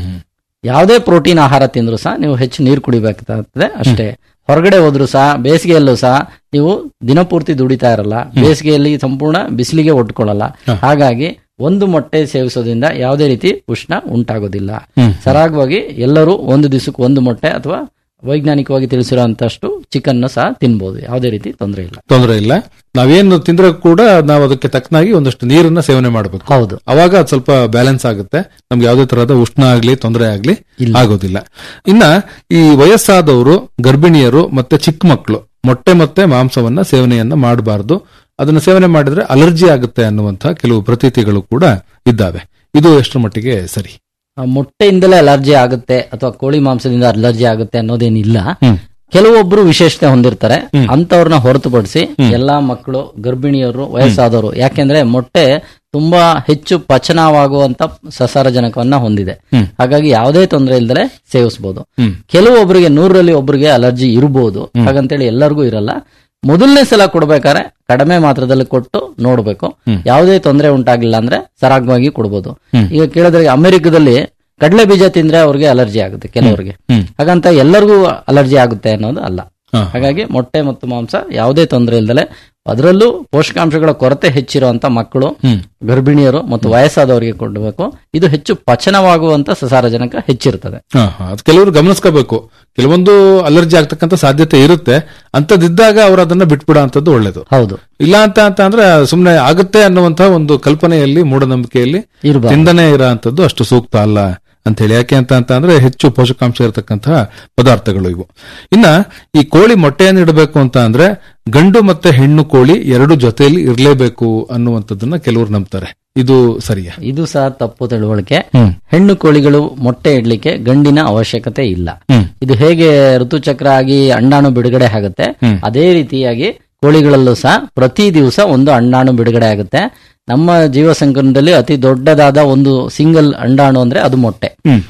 ಯಾವುದೇ ಪ್ರೋಟೀನ್ ಆಹಾರ ತಿಂದ್ರು ಸಹ ನೀವು ಹೆಚ್ಚು ನೀರು ಕುಡಿಬೇಕಾಗ್ತದೆ ಅಷ್ಟೇ ಹೊರಗಡೆ ಹೋದ್ರು ಸಹ ಬೇಸಿಗೆಯಲ್ಲೂ ಸಹ ನೀವು ದಿನಪೂರ್ತಿ ದುಡಿತಾ ಇರಲ್ಲ ಬೇಸಿಗೆಯಲ್ಲಿ ಸಂಪೂರ್ಣ ಬಿಸಿಲಿಗೆ ಒಟ್ಕೊಳ್ಳಲ್ಲ ಹಾಗಾಗಿ ಒಂದು ಮೊಟ್ಟೆ ಸೇವಿಸೋದ್ರಿಂದ ಯಾವುದೇ ರೀತಿ ಉಷ್ಣ ಉಂಟಾಗೋದಿಲ್ಲ ಸರಾಗವಾಗಿ ಎಲ್ಲರೂ ಒಂದು ದಿವಸಕ್ಕೆ ಒಂದು ಮೊಟ್ಟೆ ಅಥವಾ ವೈಜ್ಞಾನಿಕವಾಗಿ ತಿಳಿಸಿರುವಂತಷ್ಟು ಚಿಕನ್ ಸಹ ತಿನ್ಬಹುದು ಯಾವುದೇ ರೀತಿ ತೊಂದರೆ ಇಲ್ಲ
ತೊಂದರೆ ಇಲ್ಲ ನಾವೇನು ತಿಂದ್ರೆ ಕೂಡ ನಾವು ಅದಕ್ಕೆ ತಕ್ಕನಾಗಿ ಒಂದಷ್ಟು ನೀರನ್ನ ಸೇವನೆ ಮಾಡಬೇಕು
ಹೌದು
ಅವಾಗ ಅದ್ ಸ್ವಲ್ಪ ಬ್ಯಾಲೆನ್ಸ್ ಆಗುತ್ತೆ ನಮ್ಗೆ ಯಾವುದೇ ತರಹದ ಉಷ್ಣ ಆಗ್ಲಿ ತೊಂದರೆ ಆಗ್ಲಿ ಆಗೋದಿಲ್ಲ ಇನ್ನ ಈ ವಯಸ್ಸಾದವರು ಗರ್ಭಿಣಿಯರು ಮತ್ತೆ ಚಿಕ್ಕ ಮಕ್ಕಳು ಮೊಟ್ಟೆ ಮತ್ತೆ ಮಾಂಸವನ್ನ ಸೇವನೆಯನ್ನ ಮಾಡಬಾರದು ಅದನ್ನ ಸೇವನೆ ಮಾಡಿದ್ರೆ ಅಲರ್ಜಿ ಆಗುತ್ತೆ ಅನ್ನುವಂತಹ ಕೆಲವು ಪ್ರತೀತಿಗಳು ಕೂಡ ಇದ್ದಾವೆ ಇದು ಎಷ್ಟರ ಮಟ್ಟಿಗೆ ಸರಿ
ಆ ಮೊಟ್ಟೆಯಿಂದಲೇ ಅಲರ್ಜಿ ಆಗುತ್ತೆ ಅಥವಾ ಕೋಳಿ ಮಾಂಸದಿಂದ ಅಲರ್ಜಿ ಆಗುತ್ತೆ ಅನ್ನೋದೇನಿಲ್ಲ ಕೆಲವೊಬ್ರು ವಿಶೇಷತೆ ಹೊಂದಿರ್ತಾರೆ ಅಂತವ್ರನ್ನ ಹೊರತುಪಡಿಸಿ ಎಲ್ಲಾ ಮಕ್ಕಳು ಗರ್ಭಿಣಿಯರು ವಯಸ್ಸಾದವರು ಯಾಕೆಂದ್ರೆ ಮೊಟ್ಟೆ ತುಂಬಾ ಹೆಚ್ಚು ಪಚನವಾಗುವಂತ ಸಸಾರಜನಕವನ್ನ ಹೊಂದಿದೆ ಹಾಗಾಗಿ ಯಾವುದೇ ತೊಂದರೆ ಇಲ್ದಲೆ ಸೇವಿಸಬಹುದು ಕೆಲವೊಬ್ಬರಿಗೆ ನೂರರಲ್ಲಿ ಒಬ್ಬರಿಗೆ ಅಲರ್ಜಿ ಇರಬಹುದು ಹಾಗಂತೇಳಿ ಎಲ್ಲರಿಗೂ ಇರಲ್ಲ ಮೊದಲನೇ ಸಲ ಕೊಡ್ಬೇಕಾದ್ರೆ ಕಡಿಮೆ ಮಾತ್ರದಲ್ಲಿ ಕೊಟ್ಟು ನೋಡ್ಬೇಕು ಯಾವುದೇ ತೊಂದರೆ ಉಂಟಾಗಿಲ್ಲ ಅಂದ್ರೆ ಸರಾಗವಾಗಿ ಕೊಡ್ಬೋದು ಈಗ ಕೇಳಿದ್ರೆ ಅಮೆರಿಕದಲ್ಲಿ ಕಡಲೆ ಬೀಜ ತಿಂದ್ರೆ ಅವ್ರಿಗೆ ಅಲರ್ಜಿ ಆಗುತ್ತೆ ಕೆಲವರಿಗೆ ಹಾಗಂತ ಎಲ್ಲರಿಗೂ ಅಲರ್ಜಿ ಆಗುತ್ತೆ ಅನ್ನೋದು ಅಲ್ಲ ಹಾಗಾಗಿ ಮೊಟ್ಟೆ ಮತ್ತು ಮಾಂಸ ಯಾವುದೇ ತೊಂದರೆ ಇಲ್ದಲೆ ಅದರಲ್ಲೂ ಪೋಷಕಾಂಶಗಳ ಕೊರತೆ ಹೆಚ್ಚಿರುವಂತ ಮಕ್ಕಳು ಗರ್ಭಿಣಿಯರು ಮತ್ತು ವಯಸ್ಸಾದವರಿಗೆ ಕೊಡಬೇಕು ಇದು ಹೆಚ್ಚು ಪಚನವಾಗುವಂತ ಸಸಾರಜನಕ ಹೆಚ್ಚಿರ್ತದೆ
ಹಾ, ಹಾ. ಅದು ಕೆಲವರು ಗಮನಿಸ್ಕೋಬೇಕು ಕೆಲವೊಂದು ಅಲರ್ಜಿ ಆಗ್ತಕ್ಕಂಥ ಸಾಧ್ಯತೆ ಇರುತ್ತೆ ಅಂತದಿದ್ದಾಗ ಅವ್ರು ಅದನ್ನ ಬಿಟ್ಬಿಡ ಅಂತದ್ದು ಒಳ್ಳೇದು
ಹೌದು
ಇಲ್ಲ ಅಂತ ಅಂತ ಅಂದ್ರೆ ಸುಮ್ನೆ ಆಗುತ್ತೆ ಅನ್ನುವಂತಹ ಒಂದು ಕಲ್ಪನೆಯಲ್ಲಿ ಮೂಢನಂಬಿಕೆಯಲ್ಲಿ
ಇರ್ಬಾರ್ದು.
ತಿಂದನೆ ಇರೋ ಅಂತದ್ದು ಅಷ್ಟು ಸೂಕ್ತ ಅಲ್ಲ ಅಂತ ಹೇಳಿ ಯಾಕೆ ಅಂತ ಅಂತ ಅಂದ್ರೆ ಹೆಚ್ಚು ಪೋಷಕಾಂಶ ಇರತಕ್ಕಂತಹ ಪದಾರ್ಥಗಳು ಇವು ಇನ್ನ ಈ ಕೋಳಿ ಮೊಟ್ಟೆಯನ್ನು ಇಡಬೇಕು ಅಂತ ಅಂದ್ರೆ ಗಂಡು ಮತ್ತೆ ಹೆಣ್ಣು ಕೋಳಿ ಎರಡು ಜೊತೆಯಲ್ಲಿ ಇರಲೇಬೇಕು ಅನ್ನುವಂಥದ್ದನ್ನ ಕೆಲವರು ನಂಬ್ತಾರೆ ಇದು ಸರಿಯಾ
ಇದು ಸಹ ತಪ್ಪು ತಿಳುವಳಿಕೆ ಹೆಣ್ಣು ಕೋಳಿಗಳು ಮೊಟ್ಟೆ ಇಡ್ಲಿಕ್ಕೆ ಗಂಡಿನ ಅವಶ್ಯಕತೆ ಇಲ್ಲ ಇದು ಹೇಗೆ ಋತುಚಕ್ರ ಆಗಿ ಅಂಡಾಣು ಬಿಡುಗಡೆ ಆಗುತ್ತೆ ಅದೇ ರೀತಿಯಾಗಿ ಕೋಳಿಗಳಲ್ಲೂ ಸಹ ಪ್ರತಿ ದಿವಸ ಒಂದು ಅಂಡಾಣು ಬಿಡುಗಡೆ ಆಗುತ್ತೆ ನಮ್ಮ ಜೀವ ಸಂಕಲನದಲ್ಲಿ ಅತಿ ದೊಡ್ಡದಾದ ಒಂದು ಸಿಂಗಲ್ ಅಂಡಾಣು ಅಂದ್ರೆ ಅದು ಮೊಟ್ಟೆ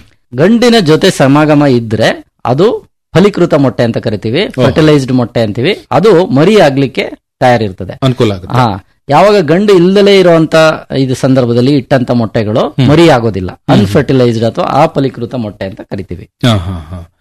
ಗಂಡಿನ ಜೊತೆ ಸಮಾಗಮ ಇದ್ರೆ ಅದು ಫಲೀಕೃತ ಮೊಟ್ಟೆ ಅಂತ ಕರಿತೀವಿ ಫರ್ಟಿಲೈಸ್ಡ್ ಮೊಟ್ಟೆ ಅಂತೀವಿ ಅದು ಮರಿ ಆಗ್ಲಿಕ್ಕೆ ತಯಾರಿರ್ತದೆ
ಅನುಕೂಲ ಆಗುತ್ತೆ
ಹಾ ಯಾವಾಗ ಗಂಡು ಇಲ್ಲದಲೇ ಇರುವಂತ ಇದು ಸಂದರ್ಭದಲ್ಲಿ ಇಟ್ಟಂತ ಮೊಟ್ಟೆಗಳು ಮರಿ ಆಗೋದಿಲ್ಲ ಅನ್ಫರ್ಟಿಲೈಸ್ಡ್ ಅಥವಾ ಅಫಲೀಕೃತ ಮೊಟ್ಟೆ ಅಂತ ಕರಿತೀವಿ
ಹಾ, ಹಾ, ಹಾ.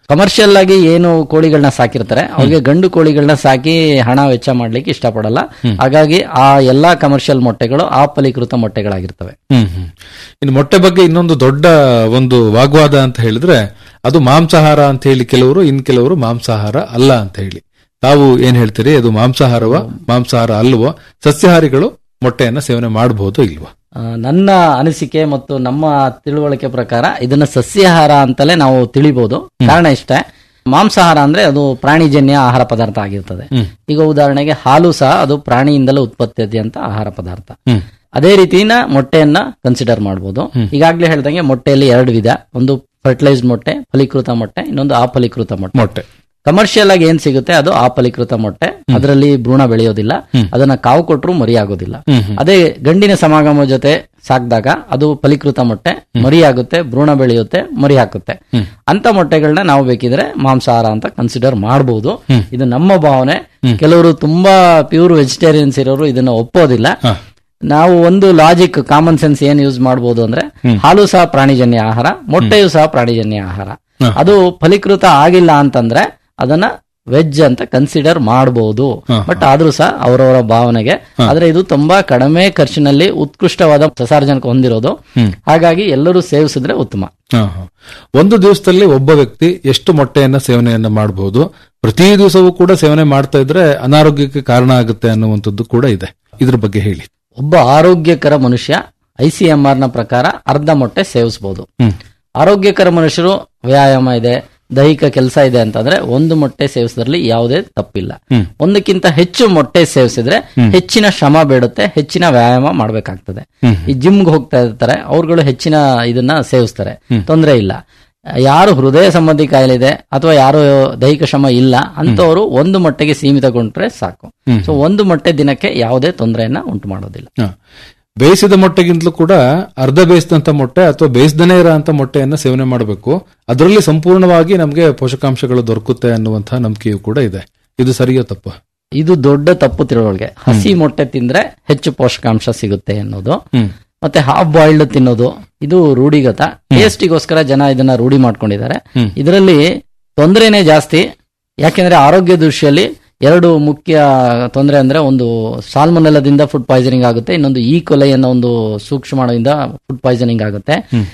ಕಮರ್ಷಿಯಲ್ ಆಗಿ ಏನು ಕೋಳಿಗಳನ್ನ ಸಾಕಿರ್ತಾರೆ ಅವ್ರಿಗೆ ಗಂಡು ಕೋಳಿಗಳನ್ನ ಸಾಕಿ ಹಣ ವೆಚ್ಚ ಮಾಡ್ಲಿಕ್ಕೆ ಇಷ್ಟಪಡಲ್ಲ ಹಾಗಾಗಿ ಆ ಎಲ್ಲಾ ಕಮರ್ಷಿಯಲ್ ಮೊಟ್ಟೆಗಳು ಆ ಫಲೀಕೃತ ಮೊಟ್ಟೆಗಳಾಗಿರ್ತವೆ
ಹ್ಮ್ ಹ್ಮ್ ಇನ್ನು ಮೊಟ್ಟೆ ಬಗ್ಗೆ ಇನ್ನೊಂದು ದೊಡ್ಡ ಒಂದು ವಾಗ್ವಾದ ಅಂತ ಹೇಳಿದ್ರೆ ಅದು ಮಾಂಸಾಹಾರ ಅಂತ ಹೇಳಿ ಕೆಲವರು ಇನ್ ಕೆಲವರು ಮಾಂಸಾಹಾರ ಅಲ್ಲ ಅಂತ ಹೇಳಿ ತಾವು ಏನ್ ಹೇಳ್ತೀರಿ ಅದು ಮಾಂಸಾಹಾರವ ಮಾಂಸಾಹಾರ ಅಲ್ವೋ ಸಸ್ಯಾಹಾರಿಗಳು ಮೊಟ್ಟೆಯನ್ನ ಸೇವನೆ ಮಾಡಬಹುದು ಇಲ್ವಾ
ಆ, ನನ್ನ ಅನಿಸಿಕೆ ಮತ್ತು ನಮ್ಮ ತಿಳುವಳಿಕೆ ಪ್ರಕಾರ ಇದನ್ನ ಸಸ್ಯಾಹಾರ ಅಂತಲೇ ನಾವು ತಿಳಿಬಹುದು ಕಾರಣ ಇಷ್ಟೇ ಮಾಂಸಾಹಾರ ಅಂದ್ರೆ ಅದು ಪ್ರಾಣಿಜನ್ಯ ಆಹಾರ ಪದಾರ್ಥ ಆಗಿರ್ತದೆ ಈಗ ಉದಾಹರಣೆಗೆ ಹಾಲು ಸಹ ಅದು ಪ್ರಾಣಿಯಿಂದಲೇ ಉತ್ಪತ್ತಿಯಾದಂತ ಆಹಾರ ಪದಾರ್ಥ
ಹ್ಮ್.
ಅದೇ ರೀತಿನ ಮೊಟ್ಟೆಯನ್ನ ಕನ್ಸಿಡರ್ ಮಾಡಬಹುದು ಈಗಾಗಲೇ ಹೇಳ್ದಂಗೆ ಮೊಟ್ಟೆಯಲ್ಲಿ ಎರಡು ವಿಧ ಒಂದು ಫರ್ಟಿಲೈಸ್ಡ್ ಮೊಟ್ಟೆ ಫಲೀಕೃತ ಮೊಟ್ಟೆ ಇನ್ನೊಂದು ಅಫಲೀಕೃತ ಮೊಟ್ಟೆ
ಮೊಟ್ಟೆ
ಕಮರ್ಷಿಯಲ್ ಆಗಿ ಏನ್ ಸಿಗುತ್ತೆ ಅದು ಅಫಲೀಕೃತ ಮೊಟ್ಟೆ ಅದರಲ್ಲಿ ಭ್ರೂಣ ಬೆಳೆಯೋದಿಲ್ಲ ಅದನ್ನ ಕಾವು ಕೊಟ್ಟರು ಮರಿ ಆಗೋದಿಲ್ಲ ಅದೇ ಗಂಡಿನ ಸಮಾಗಮ ಜೊತೆ ಸಾಕಿದಾಗ ಅದು ಫಲೀಕೃತ ಮೊಟ್ಟೆ ಮರಿ ಆಗುತ್ತೆ ಭ್ರೂಣ ಬೆಳೆಯುತ್ತೆ ಮರಿ ಹಾಕುತ್ತೆ ಅಂತ ಮೊಟ್ಟೆಗಳನ್ನ ನಾವು ಬೇಕಿದ್ರೆ ಮಾಂಸಾಹಾರ ಅಂತ ಕನ್ಸಿಡರ್ ಮಾಡಬಹುದು ಇದು ನಮ್ಮ ಭಾವನೆ ಕೆಲವರು ತುಂಬಾ ಪ್ಯೂರ್ ವೆಜಿಟೇರಿಯನ್ಸ್ ಇರೋರು ಇದನ್ನ ಒಪ್ಪೋದಿಲ್ಲ ನಾವು ಒಂದು ಲಾಜಿಕ್ ಕಾಮನ್ ಸೆನ್ಸ್ ಏನ್ ಯೂಸ್ ಮಾಡಬಹುದು ಅಂದ್ರೆ ಹಾಲು ಸಹ ಪ್ರಾಣಿಜನ್ಯ ಆಹಾರ ಮೊಟ್ಟೆಯು ಸಹ ಪ್ರಾಣಿಜನ್ಯ ಆಹಾರ ಅದು ಫಲೀಕೃತ ಆಗಿಲ್ಲ ಅಂತಂದ್ರೆ ಅದನ್ನ ವೆಜ್ ಅಂತ ಕನ್ಸಿಡರ್ ಮಾಡಬಹುದು ಬಟ್ ಆದ್ರೂ ಸಹ ಅವರವರ ಭಾವನೆಗೆ ಆದ್ರೆ ಇದು ತುಂಬಾ ಕಡಿಮೆ ಖರ್ಚಿನಲ್ಲಿ ಉತ್ಕೃಷ್ಟವಾದ ಸಸಾರ್ಜನಕ ಹೊಂದಿರೋದು ಹಾಗಾಗಿ ಎಲ್ಲರೂ ಸೇವಿಸಿದ್ರೆ ಉತ್ತಮ
ಹಾ, ಹಾ. ಒಂದು ದಿವಸದಲ್ಲಿ ಒಬ್ಬ ವ್ಯಕ್ತಿ ಎಷ್ಟು ಮೊಟ್ಟೆಯನ್ನ ಸೇವನೆಯನ್ನ ಮಾಡಬಹುದು ಪ್ರತಿ ದಿವಸವೂ ಕೂಡ ಸೇವನೆ ಮಾಡ್ತಾ ಇದ್ರೆ ಅನಾರೋಗ್ಯಕ್ಕೆ ಕಾರಣ ಆಗುತ್ತೆ ಅನ್ನುವಂಥದ್ದು ಕೂಡ ಇದೆ ಇದ್ರ ಬಗ್ಗೆ ಹೇಳಿ
ಒಬ್ಬ ಆರೋಗ್ಯಕರ ಮನುಷ್ಯ ಐಸಿಎಂಆರ್ ನ ಪ್ರಕಾರ ಅರ್ಧ ಮೊಟ್ಟೆ ಸೇವಿಸಬಹುದು
ಹ್ಮ್.
ಆರೋಗ್ಯಕರ ಮನುಷ್ಯರು ವ್ಯಾಯಾಮ ಇದೆ ದೈಹಿಕ ಕೆಲಸ ಇದೆ ಅಂತಂದ್ರೆ ಒಂದು ಮೊಟ್ಟೆ ಸೇವಿಸೋದ್ರಲ್ಲಿ ಯಾವುದೇ ತಪ್ಪಿಲ್ಲ
ಹ್ಮ್.
ಒಂದಕ್ಕಿಂತ ಹೆಚ್ಚು ಮೊಟ್ಟೆ ಸೇವಿಸಿದ್ರೆ ಹೆಚ್ಚಿನ ಶ್ರಮ ಬೇಡುತ್ತೆ ಹೆಚ್ಚಿನ ವ್ಯಾಯಾಮ ಮಾಡಬೇಕಾಗ್ತದೆ ಈ ಜಿಮ್ಗೆ ಹೋಗ್ತಾ ಇರ್ತಾರೆ ಅವ್ರುಗಳು ಹೆಚ್ಚಿನ ಇದನ್ನ ಸೇವಿಸ್ತಾರೆ ತೊಂದರೆ ಇಲ್ಲ ಯಾರು ಹೃದಯ ಸಂಬಂಧಿ ಕಾಯಿಲೆ ಇದೆ ಅಥವಾ ಯಾರು ದೈಹಿಕ ಶ್ರಮ ಇಲ್ಲ ಅಂತವರು ಒಂದು ಮೊಟ್ಟೆಗೆ ಸೀಮಿತಗೊಂಡ್ರೆ ಸಾಕು ಸೊ ಒಂದು ಮೊಟ್ಟೆ ದಿನಕ್ಕೆ ಯಾವುದೇ ತೊಂದರೆಯನ್ನ ಉಂಟು ಮಾಡೋದಿಲ್ಲ
ಹಾ. ಬೇಯಿಸಿದ ಮೊಟ್ಟೆಗಿಂತಲೂ ಕೂಡ ಅರ್ಧ ಬೇಯಿಸಿದಂತ ಮೊಟ್ಟೆ ಅಥವಾ ಬೇಯಿಸದೇ ಇರೋಂತ ಮೊಟ್ಟೆಯನ್ನ ಸೇವನೆ ಮಾಡಬೇಕು ಅದರಲ್ಲಿ ಸಂಪೂರ್ಣವಾಗಿ ನಮಗೆ ಪೋಷಕಾಂಶಗಳು ದೊರಕುತ್ತೆ ಅನ್ನುವಂತಹ ನಂಬಿಕೆಯೂ ಕೂಡ ಇದೆ ಇದು ಸರಿಯೋ ತಪ್ಪ
ಇದು ದೊಡ್ಡ ತಪ್ಪು ತಿಳುವಳಿಕೆ ಹಸಿ ಮೊಟ್ಟೆ ತಿಂದ್ರೆ ಹೆಚ್ಚು ಪೋಷಕಾಂಶ ಸಿಗುತ್ತೆ ಅನ್ನೋದು ಮತ್ತೆ ಹಾಫ್ ಬಾಯ್ಲ್ಡ್ ತಿನ್ನೋದು ಇದು ರೂಢಿಗತ ಟೇಸ್ಟಿಗೋಸ್ಕರ ಜನ ಇದನ್ನ ರೂಢಿ ಮಾಡ್ಕೊಂಡಿದ್ದಾರೆ ಇದರಲ್ಲಿ ತೊಂದರೆನೇ ಜಾಸ್ತಿ ಯಾಕೆಂದ್ರೆ ಆರೋಗ್ಯ ದೃಷ್ಟಿಯಲ್ಲಿ ಎರಡು ಮುಖ್ಯ ತೊಂದರೆ ಅಂದ್ರೆ ಒಂದು ಸಾಲ್ಮನೆಲ್ಲದಿಂದ ಫುಡ್ ಪಾಯ್ಸನಿಂಗ್ ಆಗುತ್ತೆ ಇನ್ನೊಂದು ಈ ಕೊಲೆ ಅನ್ನೋ ಒಂದು ಸೂಕ್ಷ್ಮಾಣುವಿಂದ ಫುಡ್ ಪಾಯ್ಸನಿಂಗ್ ಆಗುತ್ತೆ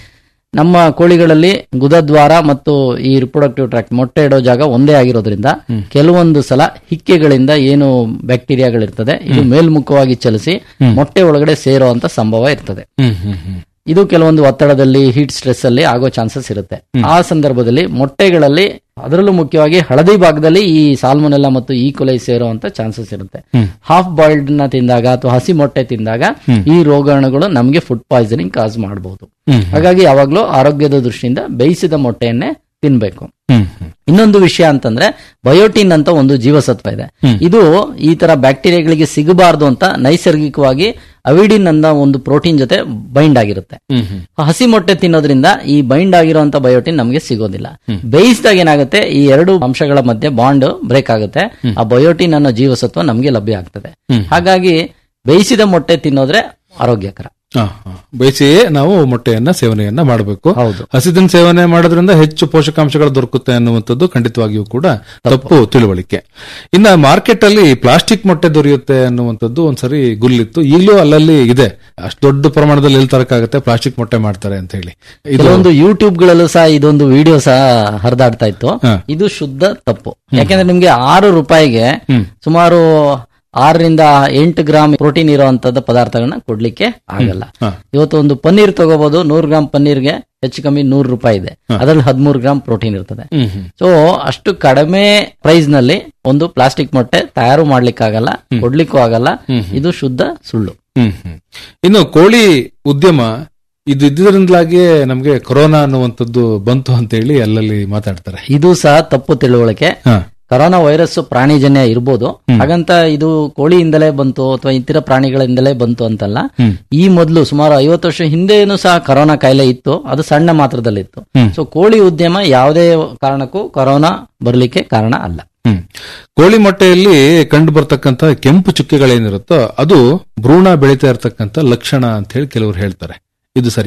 ನಮ್ಮ ಕೋಳಿಗಳಲ್ಲಿ ಗುದದ್ವಾರ ಮತ್ತು ಈ ರಿಪ್ರೊಡಕ್ಟಿವ್ ಟ್ರ್ಯಾಕ್ಟ್ ಮೊಟ್ಟೆ ಇಡೋ ಜಾಗ ಒಂದೇ ಆಗಿರೋದ್ರಿಂದ ಕೆಲವೊಂದು ಸಲ ಹಿಕ್ಕೆಗಳಿಂದ ಏನು ಬ್ಯಾಕ್ಟೀರಿಯಾಗಳಿರ್ತದೆ ಇದು ಮೇಲ್ಮುಖವಾಗಿ ಚಲಿಸಿ ಮೊಟ್ಟೆ ಒಳಗಡೆ ಸೇರೋ ಅಂತ ಸಂಭವ ಇರ್ತದೆ ಇದು ಕೆಲವೊಂದು ಒತ್ತಡದಲ್ಲಿ ಹೀಟ್ ಸ್ಟ್ರೆಸ್ ಅಲ್ಲಿ ಆಗೋ ಚಾನ್ಸಸ್ ಇರುತ್ತೆ ಆ ಸಂದರ್ಭದಲ್ಲಿ ಮೊಟ್ಟೆಗಳಲ್ಲಿ ಅದರಲ್ಲೂ ಮುಖ್ಯವಾಗಿ ಹಳದಿ ಭಾಗದಲ್ಲಿ ಈ ಸಾಲ್ಮೊನೆಲ್ಲ ಮತ್ತು ಈ ಕೊಲೈ ಸೇರೋ ಅಂತ ಚಾನ್ಸಸ್ ಇರುತ್ತೆ ಹಾಫ್ ಬಾಯ್ಲ್ಡ್ ನ ತಿಂದಾಗ ಅಥವಾ ಹಸಿ ಮೊಟ್ಟೆ ತಿಂದಾಗ ಈ ರೋಗಾಣುಗಳು ನಮಗೆ ಫುಡ್ ಪಾಯ್ಸನಿಂಗ್ ಕಾಸ್ ಮಾಡಬಹುದು ಹಾಗಾಗಿ ಯಾವಾಗ್ಲೂ ಆರೋಗ್ಯದ ದೃಷ್ಟಿಯಿಂದ ಬೇಯಿಸಿದ ಮೊಟ್ಟೆಯನ್ನೇ ತಿನ್ಬೇಕು ಇನ್ನೊಂದು ವಿಷಯ ಅಂತಂದ್ರೆ ಬಯೋಟಿನ್ ಅಂತ ಒಂದು ಜೀವಸತ್ವ ಇದೆ ಇದು ಈ ತರ ಬ್ಯಾಕ್ಟೀರಿಯಾಗಳಿಗೆ ಸಿಗಬಾರದು ಅಂತ ನೈಸರ್ಗಿಕವಾಗಿ ಅವಿಡಿನ್ ಅನ್ನೋ ಒಂದು ಪ್ರೋಟೀನ್ ಜೊತೆ ಬೈಂಡ್ ಆಗಿರುತ್ತೆ ಹಸಿ ಮೊಟ್ಟೆ ತಿನ್ನೋದ್ರಿಂದ ಈ ಬೈಂಡ್ ಆಗಿರುವಂತ ಬಯೋಟಿನ್ ನಮಗೆ ಸಿಗೋದಿಲ್ಲ ಬೇಯಿಸಿದಾಗ ಏನಾಗುತ್ತೆ ಈ ಎರಡು ಅಂಶಗಳ ಮಧ್ಯೆ ಬಾಂಡ್ ಬ್ರೇಕ್ ಆಗುತ್ತೆ ಆ ಬಯೋಟಿನ್ ಅನ್ನೋ ಜೀವಸತ್ವ ನಮಗೆ ಲಭ್ಯ ಆಗ್ತದೆ ಹಾಗಾಗಿ ಬೇಯಿಸಿದ ಮೊಟ್ಟೆ ತಿನ್ನೋದ್ರೆ ಆರೋಗ್ಯಕರ
ಹಾ, ಹಾ. ಬೇಯಿಸಿಯೇ ನಾವು ಮೊಟ್ಟೆಯನ್ನ ಸೇವನೆಯನ್ನ ಮಾಡಬೇಕು
ಹೌದು.
ಹಸಿದಿನ ಸೇವನೆ ಮಾಡೋದ್ರಿಂದ ಹೆಚ್ಚು ಪೋಷಕಾಂಶಗಳು ದೊರಕುತ್ತೆ ಅನ್ನುವಂಥದ್ದು ಖಂಡಿತವಾಗಿಯೂ ಕೂಡ ತಪ್ಪು ತಿಳುವಳಿಕೆ ಇನ್ನ ಮಾರ್ಕೆಟ್ ಅಲ್ಲಿ ಪ್ಲಾಸ್ಟಿಕ್ ಮೊಟ್ಟೆ ದೊರೆಯುತ್ತೆ ಅನ್ನುವಂಥದ್ದು ಒಂದ್ಸರಿ ಗುಲ್ಲಿತ್ತು ಈಗಲೂ ಅಲ್ಲಲ್ಲಿ ಇದೆ ಅಷ್ಟು ದೊಡ್ಡ ಪ್ರಮಾಣದಲ್ಲಿ ಎಲ್ಲಿ ತರಕಾಗುತ್ತೆ ಪ್ಲಾಸ್ಟಿಕ್ ಮೊಟ್ಟೆ ಮಾಡ್ತಾರೆ ಅಂತ ಹೇಳಿ ಇದು
ಕೆಲವೊಂದು ಯೂಟ್ಯೂಬ್ ಗಳಲ್ಲೂ ಸಹ ಇದೊಂದು ವಿಡಿಯೋ ಸಹ ಹರಿದಾಡ್ತಾ ಇತ್ತು
ಹಾ.
ಇದು ಶುದ್ಧ ತಪ್ಪು ಯಾಕೆಂದ್ರೆ ನಿಮ್ಗೆ ಆರು ರೂಪಾಯಿಗೆ ಸುಮಾರು ಆರರಿಂದ ಎಂಟು ಗ್ರಾಮ್ ಪ್ರೋಟೀನ್ ಇರುವಂತದ್ದು ಪದಾರ್ಥಗಳನ್ನ ಕೊಡ್ಲಿಕ್ಕೆ ಆಗಲ್ಲ
ಹಾ.
ಇವತ್ತು ಒಂದು ಪನ್ನೀರ್ ತಗೋಬಹುದು ನೂರು ಗ್ರಾಮ್ ಪನ್ನೀರ್ಗೆ ಹೆಚ್ಚು ಕಮ್ಮಿ ನೂರು ರೂಪಾಯಿ ಇದೆ ಅದರಲ್ಲಿ ಹದಿಮೂರು ಗ್ರಾಮ್ ಪ್ರೋಟೀನ್ ಇರ್ತದೆ
ಹ್ಮ್, ಹ್ಮ್.
ಸೊ ಅಷ್ಟು ಕಡಿಮೆ ಪ್ರೈಸ್ ನಲ್ಲಿ ಒಂದು ಪ್ಲಾಸ್ಟಿಕ್ ಮೊಟ್ಟೆ ತಯಾರು ಮಾಡ್ಲಿಕ್ಕಾಗಲ್ಲ ಕೊಡ್ಲಿಕ್ಕೂ ಆಗಲ್ಲ ಇದು ಶುದ್ಧ ಸುಳ್ಳು
ಹ್ಮ್ ಹ್ಮ್. ಇನ್ನು ಕೋಳಿ ಉದ್ಯಮ ಇದು ಇದ್ದಿದ್ರಿಂದಲಾಗಿಯೇ ನಮ್ಗೆ ಕೊರೋನಾ ಅನ್ನುವಂಥದ್ದು ಬಂತು ಅಂತ ಹೇಳಿ ಅಲ್ಲಲ್ಲಿ ಮಾತಾಡ್ತಾರೆ
ಇದು ಸಹ ತಪ್ಪು ತಿಳುವಳಿಕೆ
ಹಾ.
ಕರೋನಾ ವೈರಸ್ ಪ್ರಾಣಿಜನ್ಯ ಇರ್ಬೋದು ಹಾಗಂತ ಇದು ಕೋಳಿಯಿಂದಲೇ ಬಂತು ಅಥವಾ ಇತರ ಪ್ರಾಣಿಗಳಿಂದಲೇ ಬಂತು ಅಂತಲ್ಲ ಈ ಮೊದಲು ಸುಮಾರು ಐವತ್ತು ವರ್ಷ ಹಿಂದೆನೂ ಸಹ ಕರೋನಾ ಕಾಯಿಲೆ ಇತ್ತು ಅದು ಸಣ್ಣ ಮಾತ್ರದಲ್ಲಿತ್ತು ಸೊ ಕೋಳಿ ಉದ್ಯಮ ಯಾವುದೇ ಕಾರಣಕ್ಕೂ ಕರೋನಾ ಬರ್ಲಿಕ್ಕೆ ಕಾರಣ ಅಲ್ಲ
ಹ್ಮ್ ಕೋಳಿ ಮೊಟ್ಟೆಯಲ್ಲಿ ಕಂಡು ಬರ್ತಕ್ಕಂತ ಕೆಂಪು ಚುಕ್ಕೆಗಳೇನಿರುತ್ತೋ ಅದು ಭ್ರೂಣ ಬೆಳೀತಾ ಇರತಕ್ಕಂತ ಲಕ್ಷಣ ಅಂತ ಹೇಳಿ ಕೆಲವರು ಹೇಳ್ತಾರೆ ಇದು ಸರಿಯಾ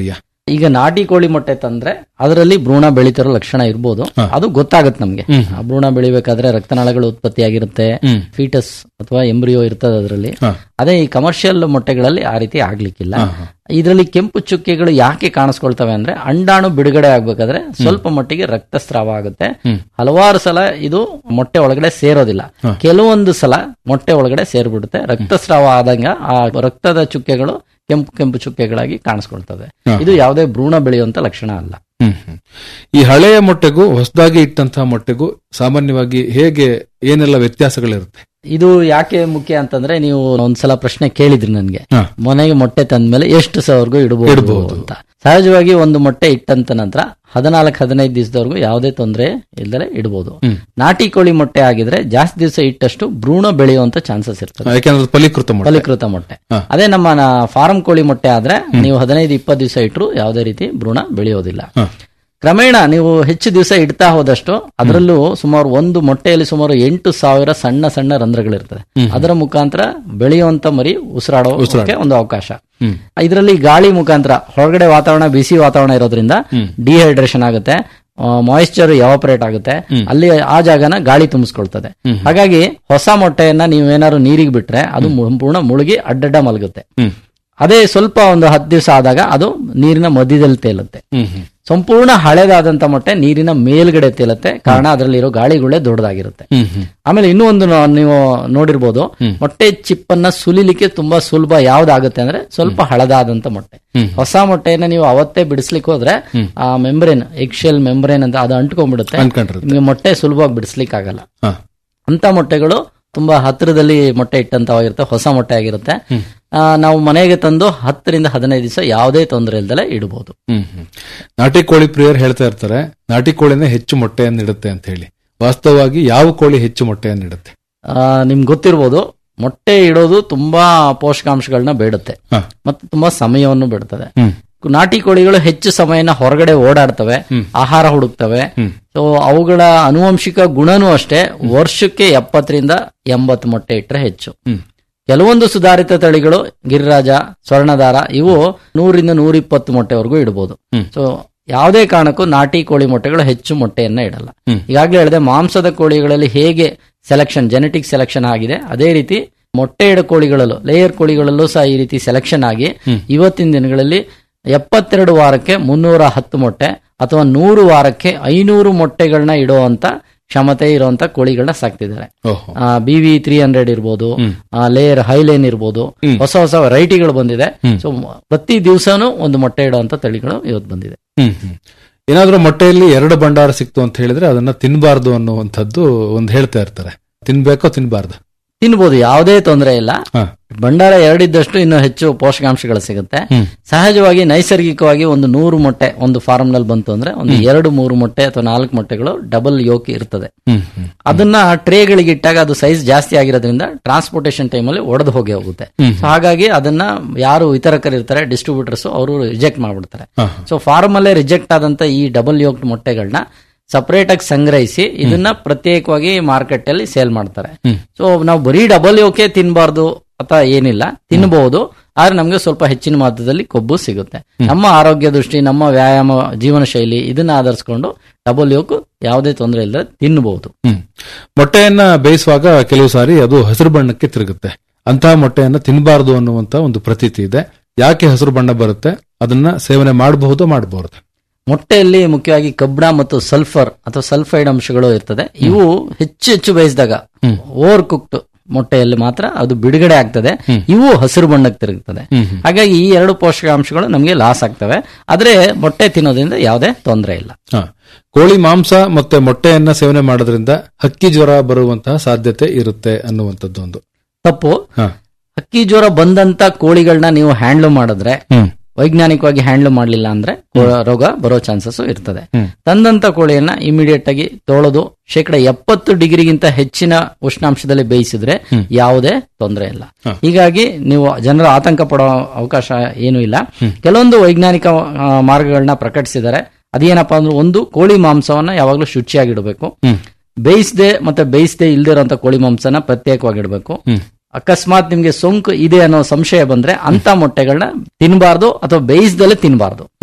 ಈಗ ನಾಟಿ ಕೋಳಿ ಮೊಟ್ಟೆ ತಂದ್ರೆ ಅದರಲ್ಲಿ ಭ್ರೂಣ ಬೆಳಿತಿರೋ ಲಕ್ಷಣ ಇರ್ಬೋದು ಅದು ಗೊತ್ತಾಗುತ್ತೆ ನಮ್ಗೆ ಆ ಭ್ರೂಣ ಬೆಳಿಬೇಕಾದ್ರೆ ರಕ್ತನಾಳಗಳು ಉತ್ಪತ್ತಿಯಾಗಿರುತ್ತೆ ಫೀಟಸ್ ಅಥವಾ ಎಂಬ್ರಿಯೋ ಇರ್ತದೆ ಅದರಲ್ಲಿ ಅದೇ ಈ ಕಮರ್ಷಿಯಲ್ ಮೊಟ್ಟೆಗಳಲ್ಲಿ ಆ ರೀತಿ ಆಗ್ಲಿಕ್ಕಿಲ್ಲ ಇದರಲ್ಲಿ ಕೆಂಪು ಚುಕ್ಕೆಗಳು ಯಾಕೆ ಕಾಣಿಸ್ಕೊಳ್ತವೆ ಅಂದ್ರೆ ಅಂಡಾಣು ಬಿಡುಗಡೆ ಆಗ್ಬೇಕಾದ್ರೆ ಸ್ವಲ್ಪ ಮಟ್ಟಿಗೆ ರಕ್ತಸ್ರಾವ ಆಗುತ್ತೆ ಹಲವಾರು ಸಲ ಇದು ಮೊಟ್ಟೆ ಒಳಗಡೆ ಸೇರೋದಿಲ್ಲ ಕೆಲವೊಂದು ಸಲ ಮೊಟ್ಟೆ ಒಳಗಡೆ ಸೇರ್ಬಿಡುತ್ತೆ ರಕ್ತಸ್ರಾವ ಆದಂಗ ಆ ರಕ್ತದ ಚುಕ್ಕೆಗಳು ಕೆಂಪು ಕೆಂಪು ಚುಕ್ಕೆಗಳಾಗಿ ಕಾಣಿಸ್ಕೊಳ್ತವೆ ಇದು ಯಾವುದೇ ಭ್ರೂಣ ಬೆಳೆಯುವಂತ ಲಕ್ಷಣ ಅಲ್ಲ
ಹ್ಮ್ ಹ್ಮ್. ಈ ಹಳೆಯ ಮೊಟ್ಟೆಗೂ ಹೊಸದಾಗಿ ಇಟ್ಟಂತಹ ಮೊಟ್ಟೆಗೂ ಸಾಮಾನ್ಯವಾಗಿ ಹೇಗೆ ಏನೆಲ್ಲ ವ್ಯತ್ಯಾಸಗಳಿರುತ್ತೆ
ಇದು ಯಾಕೆ ಮುಖ್ಯ ಅಂತಂದ್ರೆ ನೀವು ಒಂದ್ಸಲ ಪ್ರಶ್ನೆ ಕೇಳಿದ್ರಿ ನನ್ಗೆ
ಹಾ.
ಮನೆಗೆ ಮೊಟ್ಟೆ ತಂದ್ಮೇಲೆ ಎಷ್ಟು ಸಾವಿರಗೂ ಇಡಬಹುದು
ಇಡ್ಬೋದು.
ಅಂತ ಸಹಜವಾಗಿ ಒಂದು ಮೊಟ್ಟೆ ಇಟ್ಟಂತ ನಂತರ ಹದಿನಾಲ್ಕು ಹದಿನೈದು ದಿವಸದವರೆಗೂ ಯಾವುದೇ ತೊಂದರೆ ಇಲ್ದಲೆ ಇಡಬಹುದು ನಾಟಿ ಕೋಳಿ ಮೊಟ್ಟೆ ಆಗಿದ್ರೆ ಜಾಸ್ತಿ ದಿವಸ ಇಟ್ಟಷ್ಟು ಭ್ರೂಣ ಬೆಳೆಯುವಂತ ಚಾನ್ಸಸ್ ಇರ್ತದೆ
ಯಾಕೆಂದ್ರೆ ಅದು ಫಲೀಕೃತ ಮೊಟ್ಟೆ
ಫಲೀಕೃತ ಮೊಟ್ಟೆ
ಹಾ.
ಅದೇ ನಮ್ಮ ಫಾರಂ ಕೋಳಿ ಮೊಟ್ಟೆ ಆದ್ರೆ ನೀವು ಹದಿನೈದು ಇಪ್ಪತ್ತು ದಿವಸ ಇಟ್ಟರು ಯಾವುದೇ ರೀತಿ ಭ್ರೂಣ ಬೆಳೆಯೋದಿಲ್ಲ
ಹಾ.
ಕ್ರಮೇಣ ನೀವು ಹೆಚ್ಚು ದಿವಸ ಇಡ್ತಾ ಹೋದಷ್ಟು ಅದರಲ್ಲೂ ಸುಮಾರು ಒಂದು ಮೊಟ್ಟೆಯಲ್ಲಿ ಸುಮಾರು ಎಂಟು ಸಾವಿರ ಸಣ್ಣ ಸಣ್ಣ ರಂಧ್ರಗಳಿರ್ತದೆ ಅದರ ಮುಖಾಂತರ ಬೆಳೆಯುವಂತ ಮರಿ ಉಸಿರಾಡೋಕೆ ಒಂದು ಅವಕಾಶ ಇದರಲ್ಲಿ ಗಾಳಿ ಮುಖಾಂತರ ಹೊರಗಡೆ ವಾತಾವರಣ ಬಿಸಿ ವಾತಾವರಣ ಇರೋದ್ರಿಂದ ಡಿಹೈಡ್ರೇಷನ್ ಆಗುತ್ತೆ ಮಾಯಿಶ್ಚರ್ ಎವಾಪರೇಟ್ ಆಗುತ್ತೆ ಅಲ್ಲಿ ಆ ಜಾಗನ ಗಾಳಿ ತುಂಬಿಸ್ಕೊಳ್ತದೆ ಹಾಗಾಗಿ ಹೊಸ ಮೊಟ್ಟೆಯನ್ನ ನೀವೇನಾದ್ರು ನೀರಿಗೆ ಬಿಟ್ರೆ ಅದು ಸಂಪೂರ್ಣ ಮುಳುಗಿ ಅಡ್ಡಡ್ಡ ಮಲಗುತ್ತೆ ಅದೇ ಸ್ವಲ್ಪ ಒಂದು ಹತ್ತು ದಿವಸ ಆದಾಗ ಅದು ನೀರಿನ ಮಧ್ಯದಲ್ಲಿ ತೇಲುತ್ತೆ ಸಂಪೂರ್ಣ ಹಳೆದಾದಂತ ಮೊಟ್ಟೆ ನೀರಿನ ಮೇಲ್ಗಡೆ ತೇಲುತ್ತೆ ಕಾರಣ ಅದರಲ್ಲಿರೋ ಗಾಳಿಗುಳೆ ದೊಡ್ಡದಾಗಿರುತ್ತೆ ಆಮೇಲೆ ಇನ್ನೂ ಒಂದು ನೋ- ನೀವು ನೋಡಿರ್ಬೋದು ಮೊಟ್ಟೆ ಚಿಪ್ಪನ್ನ ಸುಲಿಲಿಕ್ಕೆ ತುಂಬಾ ಸುಲಭ ಯಾವ್ದಾಗುತ್ತೆ ಅಂದ್ರೆ ಸ್ವಲ್ಪ ಹಳದಾದಂತ ಮೊಟ್ಟೆ ಹೊಸ ಮೊಟ್ಟೆಯನ್ನ ನೀವು ಅವತ್ತೇ ಬಿಡಿಸ್ಲಿಕ್ಕೆ ಹೋದ್ರೆ ಆ ಮೆಂಬ್ರೇನ್ ಎಕ್ಶೆಲ್ ಮೆಂಬ್ರೇನ್ ಅಂತ ಅದು ಅಂಟ್ಕೊಂಡ್ಬಿಡುತ್ತೆ
ಅಂಟ್ಕೊಂಡಿರುತ್ತೆ.
ನಿಮ್ಗೆ ಮೊಟ್ಟೆ ಸುಲಭವಾಗಿ ಬಿಡಿಸ್ಲಿಕ್ಕೆ ಆಗಲ್ಲ
ಹಾ.
ಅಂತ ಮೊಟ್ಟೆಗಳು ತುಂಬಾ ಹತ್ತಿರದಲ್ಲಿ ಮೊಟ್ಟೆ ಇಟ್ಟಂತವಾಗಿರುತ್ತೆ ಹೊಸ ಮೊಟ್ಟೆ ಆಗಿರುತ್ತೆ ಆ, ನಾವು ಮನೆಗೆ ತಂದು ಹತ್ತರಿಂದ ಹದಿನೈದು ದಿವಸ ಯಾವುದೇ ತೊಂದರೆ ಇಲ್ದಲೆ ಇಡಬಹುದು
ಹ್ಮ್ ಹ್ಮ್. ನಾಟಿ ಕೋಳಿ ಪ್ರಿಯರು ಹೇಳ್ತಾ ಇರ್ತಾರೆ ನಾಟಿ ಕೋಳಿನೇ ಹೆಚ್ಚು ಮೊಟ್ಟೆಯನ್ನು ಇಡುತ್ತೆ ಅಂತ ಹೇಳಿ ವಾಸ್ತವವಾಗಿ ಯಾವ ಕೋಳಿ ಹೆಚ್ಚು ಮೊಟ್ಟೆಯನ್ನು ಇಡುತ್ತೆ
ನಿಮ್ಗೆ ಗೊತ್ತಿರ್ಬೋದು ಮೊಟ್ಟೆ ಇಡೋದು ತುಂಬಾ ಪೋಷಕಾಂಶಗಳನ್ನ ಬೇಡುತ್ತೆ
ಹಾ.
ಮತ್ತು ತುಂಬಾ ಸಮಯವನ್ನು ಬೇಡುತ್ತದೆ
ಹ್ಮ್.
ನಾಟಿ ಕೋಳಿಗಳು ಹೆಚ್ಚು ಸಮಯನ ಹೊರಗಡೆ ಓಡಾಡ್ತವೆ ಆಹಾರ ಹುಡುಕ್ತವೆ ಸೊ ಅವುಗಳ ಅನುವಂಶಿಕ ಗುಣನೂ ಅಷ್ಟೇ ವರ್ಷಕ್ಕೆ ಎಪ್ಪತ್ತರಿಂದ ಎಂಬತ್ತು ಮೊಟ್ಟೆ ಇಟ್ಟರೆ ಹೆಚ್ಚು ಕೆಲವೊಂದು ಸುಧಾರಿತ ತಳಿಗಳು ಗಿರಿರಾಜ ಸ್ವರ್ಣದಾರ ಇವು ನೂರಿಂದ ನೂರಿಪ್ಪತ್ತು ಮೊಟ್ಟೆವರೆಗೂ ಇಡಬಹುದು ಸೊ ಯಾವುದೇ ಕಾರಣಕ್ಕೂ ನಾಟಿ ಕೋಳಿ ಮೊಟ್ಟೆಗಳು ಹೆಚ್ಚು ಮೊಟ್ಟೆಯನ್ನ ಇಡಲ್ಲ ಈಗಾಗಲೇ ಹೇಳಿದೆ ಮಾಂಸದ ಕೋಳಿಗಳಲ್ಲಿ ಹೇಗೆ ಸೆಲೆಕ್ಷನ್ ಜೆನೆಟಿಕ್ ಸೆಲೆಕ್ಷನ್ ಆಗಿದೆ ಅದೇ ರೀತಿ ಮೊಟ್ಟೆ ಇಡ ಕೋಳಿಗಳಲ್ಲೂ ಲೇಯರ್ ಕೋಳಿಗಳಲ್ಲೂ ಸಹ ಈ ರೀತಿ ಸೆಲೆಕ್ಷನ್ ಆಗಿ ಇವತ್ತಿನ ದಿನಗಳಲ್ಲಿ ಎಪ್ಪತ್ತೆರಡು ವಾರಕ್ಕೆ ಮುನ್ನೂರ ಹತ್ತು ಮೊಟ್ಟೆ ಅಥವಾ ನೂರು ವಾರಕ್ಕೆ ಐನೂರು ಮೊಟ್ಟೆಗಳನ್ನ ಇಡುವಂತ ಕ್ಷಮತೆ ಇರುವಂತ ಕೋಳಿಗಳನ್ನ ಸಾಕ್ತಿದ್ದಾರೆ
ಓಹೋ
ಬಿ ವಿ ತ್ರೀ ಹಂಡ್ರೆಡ್ ಇರ್ಬೋದು ಲೇಯರ್ ಹೈಲೈನ್ ಇರ್ಬೋದು ಹೊಸ ಹೊಸ ವೆರೈಟಿಗಳು ಬಂದಿದೆ ಸೊ ಪ್ರತಿ ದಿವಸನೂ ಒಂದು ಮೊಟ್ಟೆ ಇಡುವಂತ ತಳಿಗಳು ಇವತ್ತು ಬಂದಿದೆ
ಹ್ಮ್ ಹ್ಮ್. ಏನಾದ್ರೂ ಮೊಟ್ಟೆಯಲ್ಲಿ ಎರಡು ಭಂಡಾರ ಸಿಕ್ತು ಅಂತ ಹೇಳಿದ್ರೆ ಅದನ್ನ ತಿನ್ಬಾರ್ದು ಅನ್ನುವಂಥದ್ದು ಒಂದು ಹೇಳ್ತಾ ಇರ್ತಾರೆ ತಿನ್ಬೇಕೋ ತಿನ್ಬಾರ್ದು
ತಿನ್ಬೋದು ಯಾವುದೇ ತೊಂದರೆ ಇಲ್ಲ
ಹಾ.
ಭಂಡಾರ ಎರಡಿದ್ದಷ್ಟು ಇನ್ನು ಹೆಚ್ಚು ಪೋಷಕಾಂಶಗಳು ಸಿಗುತ್ತೆ
ಹ್ಮ್.
ಸಹಜವಾಗಿ ನೈಸರ್ಗಿಕವಾಗಿ ಒಂದು ನೂರು ಮೊಟ್ಟೆ ಒಂದು ಫಾರ್ಮ್ ನಲ್ಲಿ ಬಂತು ಅಂದ್ರೆ ಒಂದು ಎರಡು ಮೂರು ಮೊಟ್ಟೆ ಅಥವಾ ನಾಲ್ಕು ಮೊಟ್ಟೆಗಳು ಡಬಲ್ ಯೋಕ್ ಇರ್ತದೆ
ಹ್ಮ್ ಹ್ಮ್.
ಅದನ್ನ ಟ್ರೇಗಳಿಗೆ ಇಟ್ಟಾಗ ಅದು ಸೈಜ್ ಜಾಸ್ತಿ ಆಗಿರೋದ್ರಿಂದ ಟ್ರಾನ್ಸ್ಪೋರ್ಟೇಷನ್ ಟೈಮಲ್ಲಿ ಒಡೆದು ಹೋಗಿ ಹೋಗುತ್ತೆ So ಹಾಗಾಗಿ ಅದನ್ನ ಯಾರು ವಿತರಕರು ಇರ್ತಾರೆ ಡಿಸ್ಟ್ರಿಬ್ಯೂಟರ್ಸ್ ಅವರು ರಿಜೆಕ್ಟ್ ಮಾಡ್ಬಿಡ್ತಾರೆ
ಹಾ.
ಸೊ ಫಾರ್ಮ್ ಅಲ್ಲೇ ರಿಜೆಕ್ಟ್ ಆದಂತ ಈ ಡಬಲ್ ಯೋಕ್ ಮೊಟ್ಟೆಗಳನ್ನ ಸಪರೇಟ್ ಆಗಿ ಸಂಗ್ರಹಿಸಿ ಇದನ್ನ ಪ್ರತ್ಯೇಕವಾಗಿ ಮಾರ್ಕೆಟ್ ಅಲ್ಲಿ ಸೇಲ್ ಮಾಡ್ತಾರೆ ಸೊ ನಾವು ಬರೀ ಡಬಲ್ ಯೋಕೆ ತಿನ್ಬಾರ್ದು ಅಥವಾ ಏನಿಲ್ಲ ತಿನ್ನಬಹುದು ಆದ್ರೆ ನಮ್ಗೆ ಸ್ವಲ್ಪ ಹೆಚ್ಚಿನ ಮಾತ್ರದಲ್ಲಿ ಕೊಬ್ಬು ಸಿಗುತ್ತೆ ನಮ್ಮ ಆರೋಗ್ಯ ದೃಷ್ಟಿ ನಮ್ಮ ವ್ಯಾಯಾಮ ಜೀವನ ಶೈಲಿ ಇದನ್ನ ಆಧರಿಸಿಕೊಂಡು ಡಬಲ್ ಯೋಕ್ ಯಾವುದೇ ತೊಂದರೆ ಇಲ್ಲದೆ ತಿನ್ನಬಹುದು
ಹ್ಮ್. ಮೊಟ್ಟೆಯನ್ನ ಬೇಯಿಸುವಾಗ ಕೆಲವು ಸಾರಿ ಅದು ಹಸಿರು ಬಣ್ಣಕ್ಕೆ ತಿರುಗುತ್ತೆ ಅಂತಹ ಮೊಟ್ಟೆಯನ್ನ ತಿನ್ನಬಾರದು ಅನ್ನುವಂತ ಒಂದು ಪ್ರತೀತಿ ಇದೆ ಯಾಕೆ ಹಸಿರು ಬಣ್ಣ ಬರುತ್ತೆ ಅದನ್ನ ಸೇವನೆ ಮಾಡಬಹುದೋ ಮಾಡಬಹುದು
ಮೊಟ್ಟೆಯಲ್ಲಿ ಮುಖ್ಯವಾಗಿ ಕಬ್ಬಿಣ ಮತ್ತು ಸಲ್ಫರ್ ಅಥವಾ ಸಲ್ಫೈಡ್ ಅಂಶಗಳು ಇರ್ತದೆ ಇವು ಹೆಚ್ಚು ಹೆಚ್ಚು ಬೇಯಿಸಿದಾಗ ಓವರ್ ಕುಕ್ಡ್ ಮೊಟ್ಟೆಯಲ್ಲಿ ಮಾತ್ರ ಅದು ಬಿಡುಗಡೆ ಆಗ್ತದೆ ಇವು ಹಸಿರು ಬಣ್ಣಕ್ಕೆ ತಿರುಗುತ್ತದೆ ಹಾಗಾಗಿ ಈ ಎರಡು ಪೋಷಕಾಂಶಗಳು ನಮಗೆ ಲಾಸ್ ಆಗ್ತವೆ ಆದ್ರೆ ಮೊಟ್ಟೆ ತಿನ್ನೋದ್ರಿಂದ ಯಾವುದೇ ತೊಂದರೆ ಇಲ್ಲ
ಹ. ಕೋಳಿ ಮಾಂಸ ಮತ್ತೆ ಮೊಟ್ಟೆಯನ್ನ ಸೇವನೆ ಮಾಡೋದ್ರಿಂದ ಹಕ್ಕಿ ಜ್ವರ ಬರುವಂತಹ ಸಾಧ್ಯತೆ ಇರುತ್ತೆ ಅನ್ನುವಂಥದ್ದು ಒಂದು
ತಪ್ಪು
ಹ.
ಹಕ್ಕಿ ಜ್ವರ ಬಂದಂತ ಕೋಳಿಗಳನ್ನ ನೀವು ಹ್ಯಾಂಡ್ಲ್ ಮಾಡಿದ್ರೆ
ಹ್ಮ್.
ವೈಜ್ಞಾನಿಕವಾಗಿ ಹ್ಯಾಂಡ್ಲ್ ಮಾಡಲಿಲ್ಲ ಅಂದ್ರೆ ಕೋ- ರೋಗ ಬರೋ ಚಾನ್ಸಸ್ ಇರ್ತದೆ ತಂದಂತ ಕೋಳಿಯನ್ನ ಇಮಿಡಿಯೇಟ್ ಆಗಿ ತೊಳೆದು ಶೇಕಡ ಎಪ್ಪತ್ತು ಡಿಗ್ರಿಗಿಂತ ಹೆಚ್ಚಿನ ಉಷ್ಣಾಂಶದಲ್ಲಿ ಬೇಯಿಸಿದ್ರೆ ಯಾವುದೇ ತೊಂದರೆ ಇಲ್ಲ ಹೀಗಾಗಿ ನೀವು ಜನರ ಆತಂಕ ಪಡೋ ಅವಕಾಶ ಏನೂ ಇಲ್ಲ ಕೆಲವೊಂದು ವೈಜ್ಞಾನಿಕ ಆ, ಮಾರ್ಗಗಳನ್ನ ಪ್ರಕಟಿಸಿದ್ದಾರೆ ಅದೇನಪ್ಪಾ ಅಂದ್ರೆ ಒಂದು ಕೋಳಿ ಮಾಂಸವನ್ನ ಯಾವಾಗಲೂ ಶುಚಿಯಾಗಿಡಬೇಕು ಬೇಯಿಸದೆ ಮತ್ತೆ ಬೇಯಿಸದೆ ಇಲ್ದೇ ಇರುವಂತ ಕೋಳಿ ಮಾಂಸನ ಪ್ರತ್ಯೇಕವಾಗಿ ಇಡಬೇಕು ಅಕಸ್ಮಾತ್ ನಿಮ್ಗೆ ಸೋಂಕು ಇದೆ ಅನ್ನೋ ಸಂಶಯ ಬಂದ್ರೆ ಅಂತ ಮೊಟ್ಟೆಗಳನ್ನ ತಿನ್ನಬಾರ್ದು ಅಥವಾ ಬೇಯಿಸದಲ್ಲೇ ತಿನ್ನಬಾರ್ದು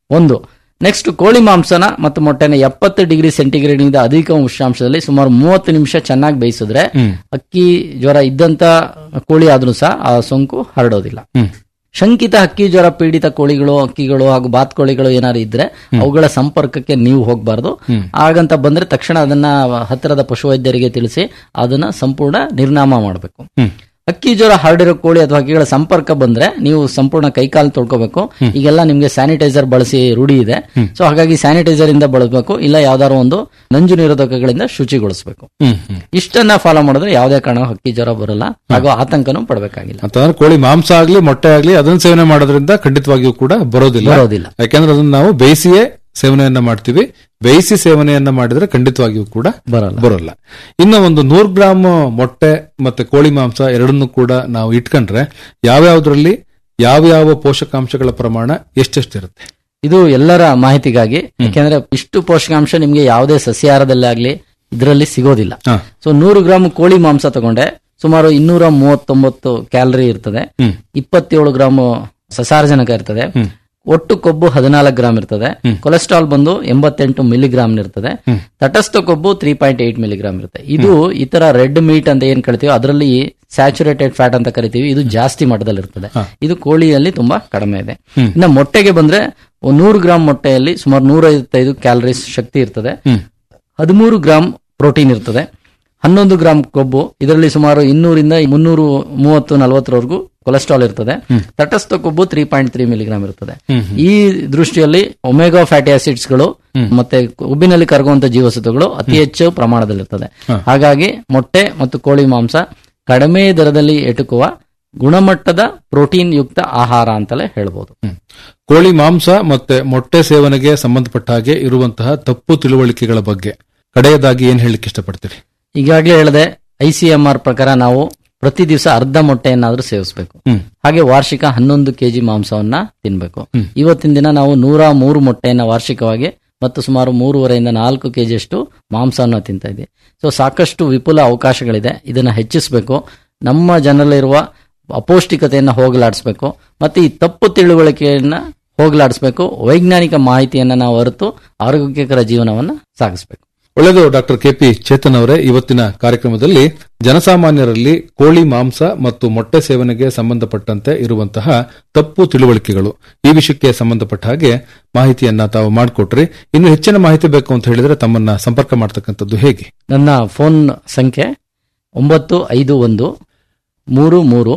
ಒಂದು ನೆಕ್ಸ್ಟ್ ಕೋಳಿ ಮಾಂಸನ ಮತ್ತು ಮೊಟ್ಟೆನ ಎಪ್ಪತ್ತು ಡಿಗ್ರಿ ಸೆಂಟಿಗ್ರೇಡ್ ನಿಂದ ಅಧಿಕ ಉಷ್ಣಾಂಶದಲ್ಲಿ ಸುಮಾರು ಮೂವತ್ತು ನಿಮಿಷ ಚೆನ್ನಾಗಿ ಬೇಯಿಸಿದ್ರೆ ಅಕ್ಕಿ ಜ್ವರ ಇದ್ದಂತ ಕೋಳಿ ಆದ್ರೂ ಸಹ ಆ ಸೋಂಕು ಹರಡೋದಿಲ್ಲ ಶಂಕಿತ ಹಕ್ಕಿ ಜ್ವರ ಪೀಡಿತ ಕೋಳಿಗಳು ಅಕ್ಕಿಗಳು ಹಾಗೂ ಬಾತ್ಕೋಳಿಗಳು ಏನಾದ್ರು ಇದ್ರೆ ಅವುಗಳ ಸಂಪರ್ಕಕ್ಕೆ ನೀವು ಹೋಗಬಾರ್ದು ಹಾಗಂತ ಬಂದ್ರೆ ತಕ್ಷಣ ಅದನ್ನ ಹತ್ತಿರದ ಪಶುವೈದ್ಯರಿಗೆ ತಿಳಿಸಿ ಅದನ್ನ ಸಂಪೂರ್ಣ ನಿರ್ನಾಮ ಮಾಡಬೇಕು ಅಕ್ಕಿ ಜ್ವರ ಹರಡಿರೋ ಕೋಳಿ ಅಥವಾ ಹಕ್ಕಿಗಳ ಸಂಪರ್ಕ ಬಂದ್ರೆ ನೀವು ಸಂಪೂರ್ಣ ಕೈಕಾಲು ತೊಳ್ಕೋಬೇಕು ಈಗೆಲ್ಲ ನಿಮ್ಗೆ ಸ್ಯಾನಿಟೈಸರ್ ಬಳಸಿ ರೂಢಿ ಇದೆ ಸೊ ಹಾಗಾಗಿ ಸ್ಯಾನಿಟೈಸರ್ ಇಂದ ಬಳಸಬೇಕು ಇಲ್ಲ ಯಾವ್ದಾದ್ರು ಒಂದು ನಂಜು ನಿರೋಧಕಗಳಿಂದ ಶುಚಿಗೊಳಿಸಬೇಕು ಇಷ್ಟನ್ನ ಫಾಲೋ ಮಾಡಿದ್ರೆ ಯಾವುದೇ ಕಾರಣ ಹಕ್ಕಿ ಜ್ವರ ಬರಲ್ಲ ಹಾಗೂ ಆತಂಕನೂ ಪಡಬೇಕಾಗಿಲ್ಲ
ಅಂತಂದ್ರೆ ಕೋಳಿ ಮಾಂಸ ಆಗ್ಲಿ ಮೊಟ್ಟೆ ಆಗ್ಲಿ ಅದನ್ನ ಸೇವನೆ ಮಾಡೋದ್ರಿಂದ ಖಂಡಿತವಾಗಿಯೂ ಕೂಡ ಬರೋದಿಲ್ಲ
ಬರೋದಿಲ್ಲ.
ಯಾಕಂದ್ರೆ ಅದನ್ನ ನಾವು ಬೇಯಿಸಿಯೇ ಸೇವನೆಯನ್ನ ಮಾಡ್ತೀವಿ ಬೇಯಿಸಿ ಸೇವನೆಯನ್ನ ಮಾಡಿದ್ರೆ ಖಂಡಿತವಾಗಿಯೂ ಕೂಡ
ಬರಲ್ಲ.
ಬರೋಲ್ಲ ಇನ್ನು ಒಂದು ನೂರು ಗ್ರಾಮ್ ಮೊಟ್ಟೆ ಮತ್ತೆ ಕೋಳಿ ಮಾಂಸ ಎರಡನ್ನೂ ಕೂಡ ನಾವು ಇಟ್ಕೊಂಡ್ರೆ ಯಾವ್ಯಾವ್ದ್ರಲ್ಲಿ ಯಾವ್ಯಾವ ಪೋಷಕಾಂಶಗಳ ಪ್ರಮಾಣ ಎಷ್ಟೆಷ್ಟಿರುತ್ತೆ
ಇದು ಎಲ್ಲರ ಮಾಹಿತಿಗಾಗಿ ಯಾಕೆಂದ್ರೆ ಇಷ್ಟು ಪೋಷಕಾಂಶ ನಿಮ್ಗೆ ಯಾವುದೇ ಸಸ್ಯಾಹಾರದಲ್ಲಿ ಆಗ್ಲಿ ಇದರಲ್ಲಿ ಸಿಗೋದಿಲ್ಲ
ಹಾ.
ಸೊ ನೂರು ಗ್ರಾಮ್ ಕೋಳಿ ಮಾಂಸ ತಗೊಂಡೆ ಸುಮಾರು ಇನ್ನೂರ ಮೂವತ್ತೊಂಬತ್ತು ಕ್ಯಾಲರಿ ಇರ್ತದೆ ಇಪ್ಪತ್ತೇಳು ಗ್ರಾಮ್ ಸಸಾರಜನಕ ಇರ್ತದೆ ಒಟ್ಟು ಕೊಬ್ಬು ಹದಿನಾಲ್ಕು ಗ್ರಾಮ್ ಇರ್ತದೆ ಕೊಲೆಸ್ಟ್ರಾಲ್ ಬಂದು ಎಂಬತ್ತೆಂಟು ಮಿಲಿಗ್ರಾಮ್ ಇರ್ತದೆ ತಟಸ್ಥ ಕೊಬ್ಬು ತ್ರೀ ಪಾಯಿಂಟ್ ಏಟ್ ಮಿಲಿಗ್ರಾಮ್ ಇರುತ್ತೆ ಇದು ಇತರ ರೆಡ್ ಮೀಟ್ ಅಂತ ಏನ್ ಕರಿತೀವಿ ಅದರಲ್ಲಿ ಸ್ಯಾಚುರೇಟೆಡ್ ಫ್ಯಾಟ್ ಅಂತ ಕರಿತೀವಿ ಇದು ಜಾಸ್ತಿ ಮಟ್ಟದಲ್ಲಿ ಇರ್ತದೆ ಇದು ಕೋಳಿಯಲ್ಲಿ ತುಂಬಾ ಕಡಿಮೆ ಇದೆ ಇನ್ನು ಮೊಟ್ಟೆಗೆ ಬಂದ್ರೆ ಒಂದ್ ನೂರು ಗ್ರಾಮ್ ಮೊಟ್ಟೆಯಲ್ಲಿ ಸುಮಾರು ನೂರ ಐವತ್ತೈದು ಕ್ಯಾಲರೀಸ್ ಶಕ್ತಿ ಇರ್ತದೆ ಹದಿಮೂರು ಗ್ರಾಮ್ ಪ್ರೋಟೀನ್ ಇರ್ತದೆ ಹನ್ನೊಂದು ಗ್ರಾಮ್ ಕೊಬ್ಬು ಇದರಲ್ಲಿ ಸುಮಾರು ಇನ್ನೂರಿಂದ ಮುನ್ನೂರು ಮೂವತ್ತು ನಲವತ್ತರವರೆಗೂ ಕೊಲೆಸ್ಟ್ರಾಲ್ ಇರ್ತದೆ ತಟಸ್ಥ ಕೊಬ್ಬು ತ್ರೀ ಪಾಯಿಂಟ್ ತ್ರೀ ಮಿಲಿಗ್ರಾಮ್ ಇರ್ತದೆ ಈ ದೃಷ್ಟಿಯಲ್ಲಿ ಒಮೆಗಾ ಫ್ಯಾಟಿ ಆಸಿಡ್ಸ್ಗಳು ಮತ್ತೆ ಕೊಬ್ಬಿನಲ್ಲಿ ಕರಗುವಂತ ಜೀವಸತ್ವಗಳು ಅತಿ ಹೆಚ್ಚು ಪ್ರಮಾಣದಲ್ಲಿರ್ತದೆ ಹಾಗಾಗಿ ಮೊಟ್ಟೆ ಮತ್ತು ಕೋಳಿ ಮಾಂಸ ಕಡಿಮೆ ದರದಲ್ಲಿ ಎಟುಕುವ ಗುಣಮಟ್ಟದ ಪ್ರೋಟೀನ್ ಯುಕ್ತ ಆಹಾರ ಅಂತಲೇ ಹೇಳ್ಬೋದು
ಕೋಳಿ ಮಾಂಸ ಮತ್ತೆ ಮೊಟ್ಟೆ ಸೇವನೆಗೆ ಸಂಬಂಧಪಟ್ಟ ಹಾಗೆ ಇರುವಂತಹ ತಪ್ಪು ತಿಳುವಳಿಕೆಗಳ ಬಗ್ಗೆ ಕಡೆಯದಾಗಿ ಏನ್ ಹೇಳಲಿಕ್ಕೆ ಇಷ್ಟಪಡ್ತೀರಿ
ಈಗಾಗಲೇ ಹೇಳಿದೆ ಐ ಸಿ ಎಂ ಆರ್ ಪ್ರಕಾರ ನಾವು ಪ್ರತಿ ದಿವಸ ಅರ್ಧ ಮೊಟ್ಟೆಯನ್ನಾದ್ರೂ ಸೇವಿಸಬೇಕು
ಹ್ಮ್.
ಹಾಗೆ ವಾರ್ಷಿಕ ಹನ್ನೊಂದು ಕೆಜಿ ಮಾಂಸವನ್ನ ತಿನ್ಬೇಕು ಇವತ್ತಿನ ದಿನ ನಾವು ನೂರ ಮೂರು ಮೊಟ್ಟೆಯನ್ನ ವಾರ್ಷಿಕವಾಗಿ ಮತ್ತು ಸುಮಾರು ಮೂರುವರೆಯಿಂದ ನಾಲ್ಕು ಕೆಜಿಯಷ್ಟು ಮಾಂಸವನ್ನು ತಿಂತಾ ಇದ್ದೀವಿ ಸೊ ಸಾಕಷ್ಟು ವಿಪುಲ ಅವಕಾಶಗಳಿದೆ ಇದನ್ನ ಹೆಚ್ಚಿಸಬೇಕು ನಮ್ಮ ಜನರಲ್ಲಿರುವ ಅಪೌಷ್ಟಿಕತೆಯನ್ನ ಹೋಗಲಾಡಿಸ್ಬೇಕು ಮತ್ತೆ ಈ ತಪ್ಪು ತಿಳುವಳಿಕೆಯನ್ನ ಹೋಗಲಾಡಿಸ್ಬೇಕು ವೈಜ್ಞಾನಿಕ ಮಾಹಿತಿಯನ್ನ ನಾವು ಅರಿತು ಆರೋಗ್ಯಕರ ಜೀವನವನ್ನ ಸಾಗಿಸಬೇಕು
ಒಳ್ಳೆಯದು ಡಾಕ್ಟರ್ ಕೆಪಿ ಚೇತನ್ ಅವರೇ ಇವತ್ತಿನ ಕಾರ್ಯಕ್ರಮದಲ್ಲಿ ಜನಸಾಮಾನ್ಯರಲ್ಲಿ ಕೋಳಿ ಮಾಂಸ ಮತ್ತು ಮೊಟ್ಟೆ ಸೇವನೆಗೆ ಸಂಬಂಧಪಟ್ಟಂತೆ ಇರುವಂತಹ ತಪ್ಪು ತಿಳುವಳಿಕೆಗಳು ಈ ವಿಷಯಕ್ಕೆ ಸಂಬಂಧಪಟ್ಟ ಹಾಗೆ ಮಾಹಿತಿಯನ್ನ ತಾವು ಮಾಡಿಕೊಟ್ರಿ ಇನ್ನು ಹೆಚ್ಚಿನ ಮಾಹಿತಿ ಬೇಕು ಅಂತ ಹೇಳಿದ್ರೆ ತಮ್ಮನ್ನ ಸಂಪರ್ಕ ಮಾಡ್ತಕ್ಕಂಥದ್ದು ಹೇಗೆ
ನನ್ನ ಫೋನ್ ಸಂಖ್ಯೆ ಒಂಬತ್ತು ಐದು ಒಂದು ಮೂರು ಮೂರು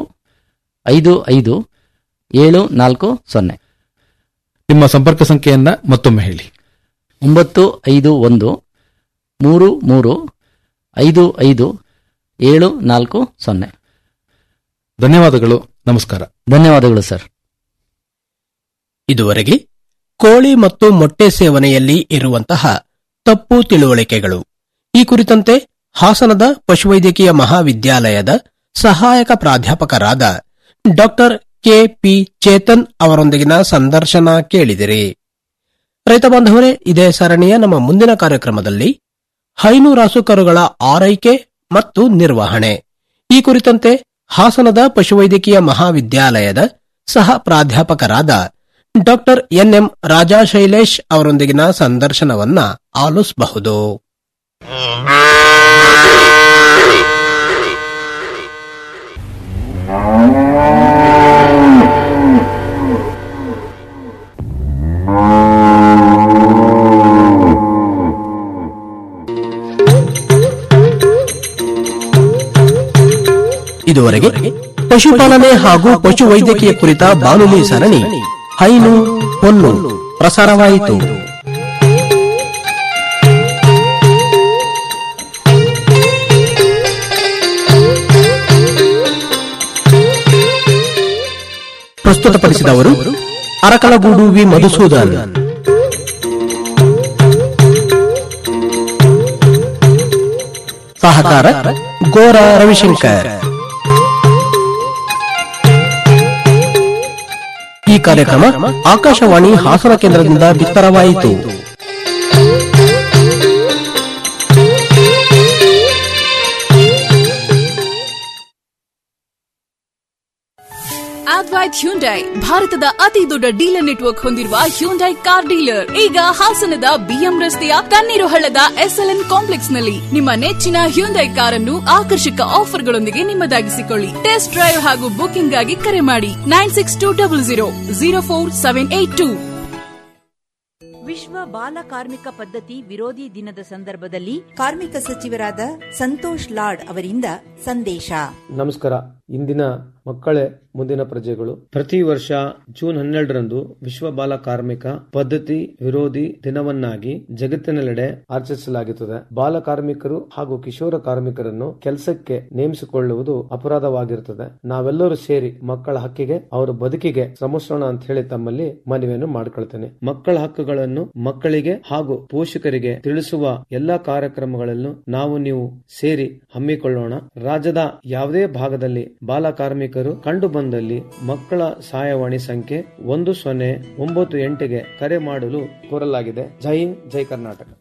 ಐದು ಐದು ಏಳು ನಾಲ್ಕು ಸೊನ್ನೆ
ನಿಮ್ಮ ಸಂಪರ್ಕ ಸಂಖ್ಯೆಯನ್ನ ಮತ್ತೊಮ್ಮೆ ಹೇಳಿ
ಒಂಬತ್ತು ಐದು ಒಂದು ಮೂರು ಮೂರು ಐದು ಐದು ಏಳು ನಾಲ್ಕು ಸೊನ್ನೆ
ಧನ್ಯವಾದಗಳು ನಮಸ್ಕಾರ
ಧನ್ಯವಾದಗಳು ಸರ್
ಇದುವರೆಗೆ ಕೋಳಿ ಮತ್ತು ಮೊಟ್ಟೆ ಸೇವನೆಯಲ್ಲಿ ಇರುವಂತಹ ತಪ್ಪು ತಿಳುವಳಿಕೆಗಳು ಈ ಕುರಿತಂತೆ ಹಾಸನದ ಪಶುವೈದ್ಯಕೀಯ ಮಹಾವಿದ್ಯಾಲಯದ ಸಹಾಯಕ ಪ್ರಾಧ್ಯಾಪಕರಾದ ಡಾಕ್ಟರ್ ಕೆಪಿ ಚೇತನ್ ಅವರೊಂದಿಗಿನ ಸಂದರ್ಶನ ಕೇಳಿದಿರಿ ರೈತ ಬಾಂಧವರೇ ಇದೇ ಸರಣಿಯ ನಮ್ಮ ಮುಂದಿನ ಕಾರ್ಯಕ್ರಮದಲ್ಲಿ ಹೈನು ರಾಸುಕರುಗಳ ಆರೈಕೆ ಮತ್ತು ನಿರ್ವಹಣೆ ಈ ಕುರಿತಂತೆ ಹಾಸನದ ಪಶುವೈದ್ಯಕೀಯ ಮಹಾವಿದ್ಯಾಲಯದ ಸಹ ಪ್ರಾಧ್ಯಾಪಕರಾದ ಡಾಕ್ಟರ್ ಎನ್ಎಂ ರಾಜಾ ಶೈಲೇಶ್ ಅವರೊಂದಿಗಿನ ಸಂದರ್ಶನವನ್ನ ಆಲಿಸಬಹುದು ಇದುವರೆಗೆ ಪಶುಪಾಲನೆ ಹಾಗೂ ಪಶುವೈದ್ಯಕೀಯ ಕುರಿತ ಬಾನುಲಿ ಸರಣಿ ಹೈನು ಹೊನ್ನು ಪ್ರಸಾರವಾಯಿತು ಪ್ರಸ್ತುತಪಡಿಸಿದವರು ಅರಕಲಗೂಡು ವಿ ಮಧುಸೂದನ್ ಸಹಕಾರ ಗೋರ ರವಿಶಂಕರ್ ಈ ಕಾರ್ಯಕ್ರಮ ಆಕಾಶವಾಣಿ ಹಾಸನ ಕೇಂದ್ರದಿಂದ ಬಿತ್ತರವಾಯಿತು
ಅದ್ವೈತ್ ಹ್ಯುಂಡೈ ಭಾರತದ ಅತಿ ದೊಡ್ಡ ಡೀಲರ್ ನೆಟ್ವರ್ಕ್ ಹೊಂದಿರುವ ಹ್ಯುಂಡೈ ಕಾರ್ ಡೀಲರ್ ಈಗ ಹಾಸನದ ಬಿಎಂ ರಸ್ತೆಯ ತಣ್ಣೀರು ಹಳ್ಳದ ಎಸ್ಎಲ್ಎನ್ ಕಾಂಪ್ಲೆಕ್ಸ್ ನಲ್ಲಿ ನಿಮ್ಮ ನೆಚ್ಚಿನ ಹ್ಯುಂಡೈ ಕಾರನ್ನು ಆಕರ್ಷಕ ಆಫರ್ಗಳೊಂದಿಗೆ ನಿಮ್ಮದಾಗಿಸಿಕೊಳ್ಳಿ ಟೆಸ್ಟ್ ಡ್ರೈವ್ ಹಾಗೂ ಬುಕಿಂಗ್ ಗಾಗಿ ಕರೆ ಮಾಡಿ nine six two double zero zero four seven eight two
ವಿಶ್ವ ಬಾಲ ಕಾರ್ಮಿಕ ಪದ್ಧತಿ ವಿರೋಧಿ ದಿನದ ಸಂದರ್ಭದಲ್ಲಿ ಕಾರ್ಮಿಕ ಸಚಿವರಾದ ಸಂತೋಷ್ ಲಾಡ್ ಅವರಿಂದ ಸಂದೇಶ
ನಮಸ್ಕಾರ ಇಂದಿನ ಮಕ್ಕಳೇ ಮುಂದಿನ ಪ್ರಜೆಗಳು ಪ್ರತಿ ವರ್ಷ ಜೂನ್ ಹನ್ನೆರಡರಂದು ವಿಶ್ವ ಬಾಲ ಕಾರ್ಮಿಕ ಪದ್ಧತಿ ವಿರೋಧಿ ದಿನವನ್ನಾಗಿ ಜಗತ್ತಿನೆಲ್ಲೆಡೆ ಆಚರಿಸಲಾಗುತ್ತದೆ ಬಾಲ ಕಾರ್ಮಿಕರು ಹಾಗೂ ಕಿಶೋರ ಕಾರ್ಮಿಕರನ್ನು ಕೆಲಸಕ್ಕೆ ನೇಮಿಸಿಕೊಳ್ಳುವುದು ಅಪರಾಧವಾಗಿರುತ್ತದೆ ನಾವೆಲ್ಲರೂ ಸೇರಿ ಮಕ್ಕಳ ಹಕ್ಕಿಗೆ ಅವರ ಬದುಕಿಗೆ ಶ್ರಮಿಸೋಣ ಅಂತ ಹೇಳಿ ತಮ್ಮಲ್ಲಿ ಮನವಿಯನ್ನು ಮಾಡಿಕೊಳ್ತೇನೆ ಮಕ್ಕಳ ಹಕ್ಕುಗಳನ್ನು ಮಕ್ಕಳಿಗೆ ಹಾಗೂ ಪೋಷಕರಿಗೆ ತಿಳಿಸುವ ಎಲ್ಲಾ ಕಾರ್ಯಕ್ರಮಗಳನ್ನು ನಾವು ನೀವು ಸೇರಿ ಹಮ್ಮಿಕೊಳ್ಳೋಣ ರಾಜ್ಯದ ಯಾವುದೇ ಭಾಗದಲ್ಲಿ ಬಾಲ ಕಾರ್ಮಿಕರು ಕಂಡು ಬಂದಲ್ಲಿ ಮಕ್ಕಳ ಸಹಾಯವಾಣಿ ಸಂಖ್ಯೆ ಒಂದು ಸೊನ್ನೆ ಒಂಬತ್ತು ಎಂಟಿಗೆ ಕರೆ ಮಾಡಲು ಕೋರಲಾಗಿದೆ ಜೈ ಹಿಂದ್ ಜೈ ಕರ್ನಾಟಕ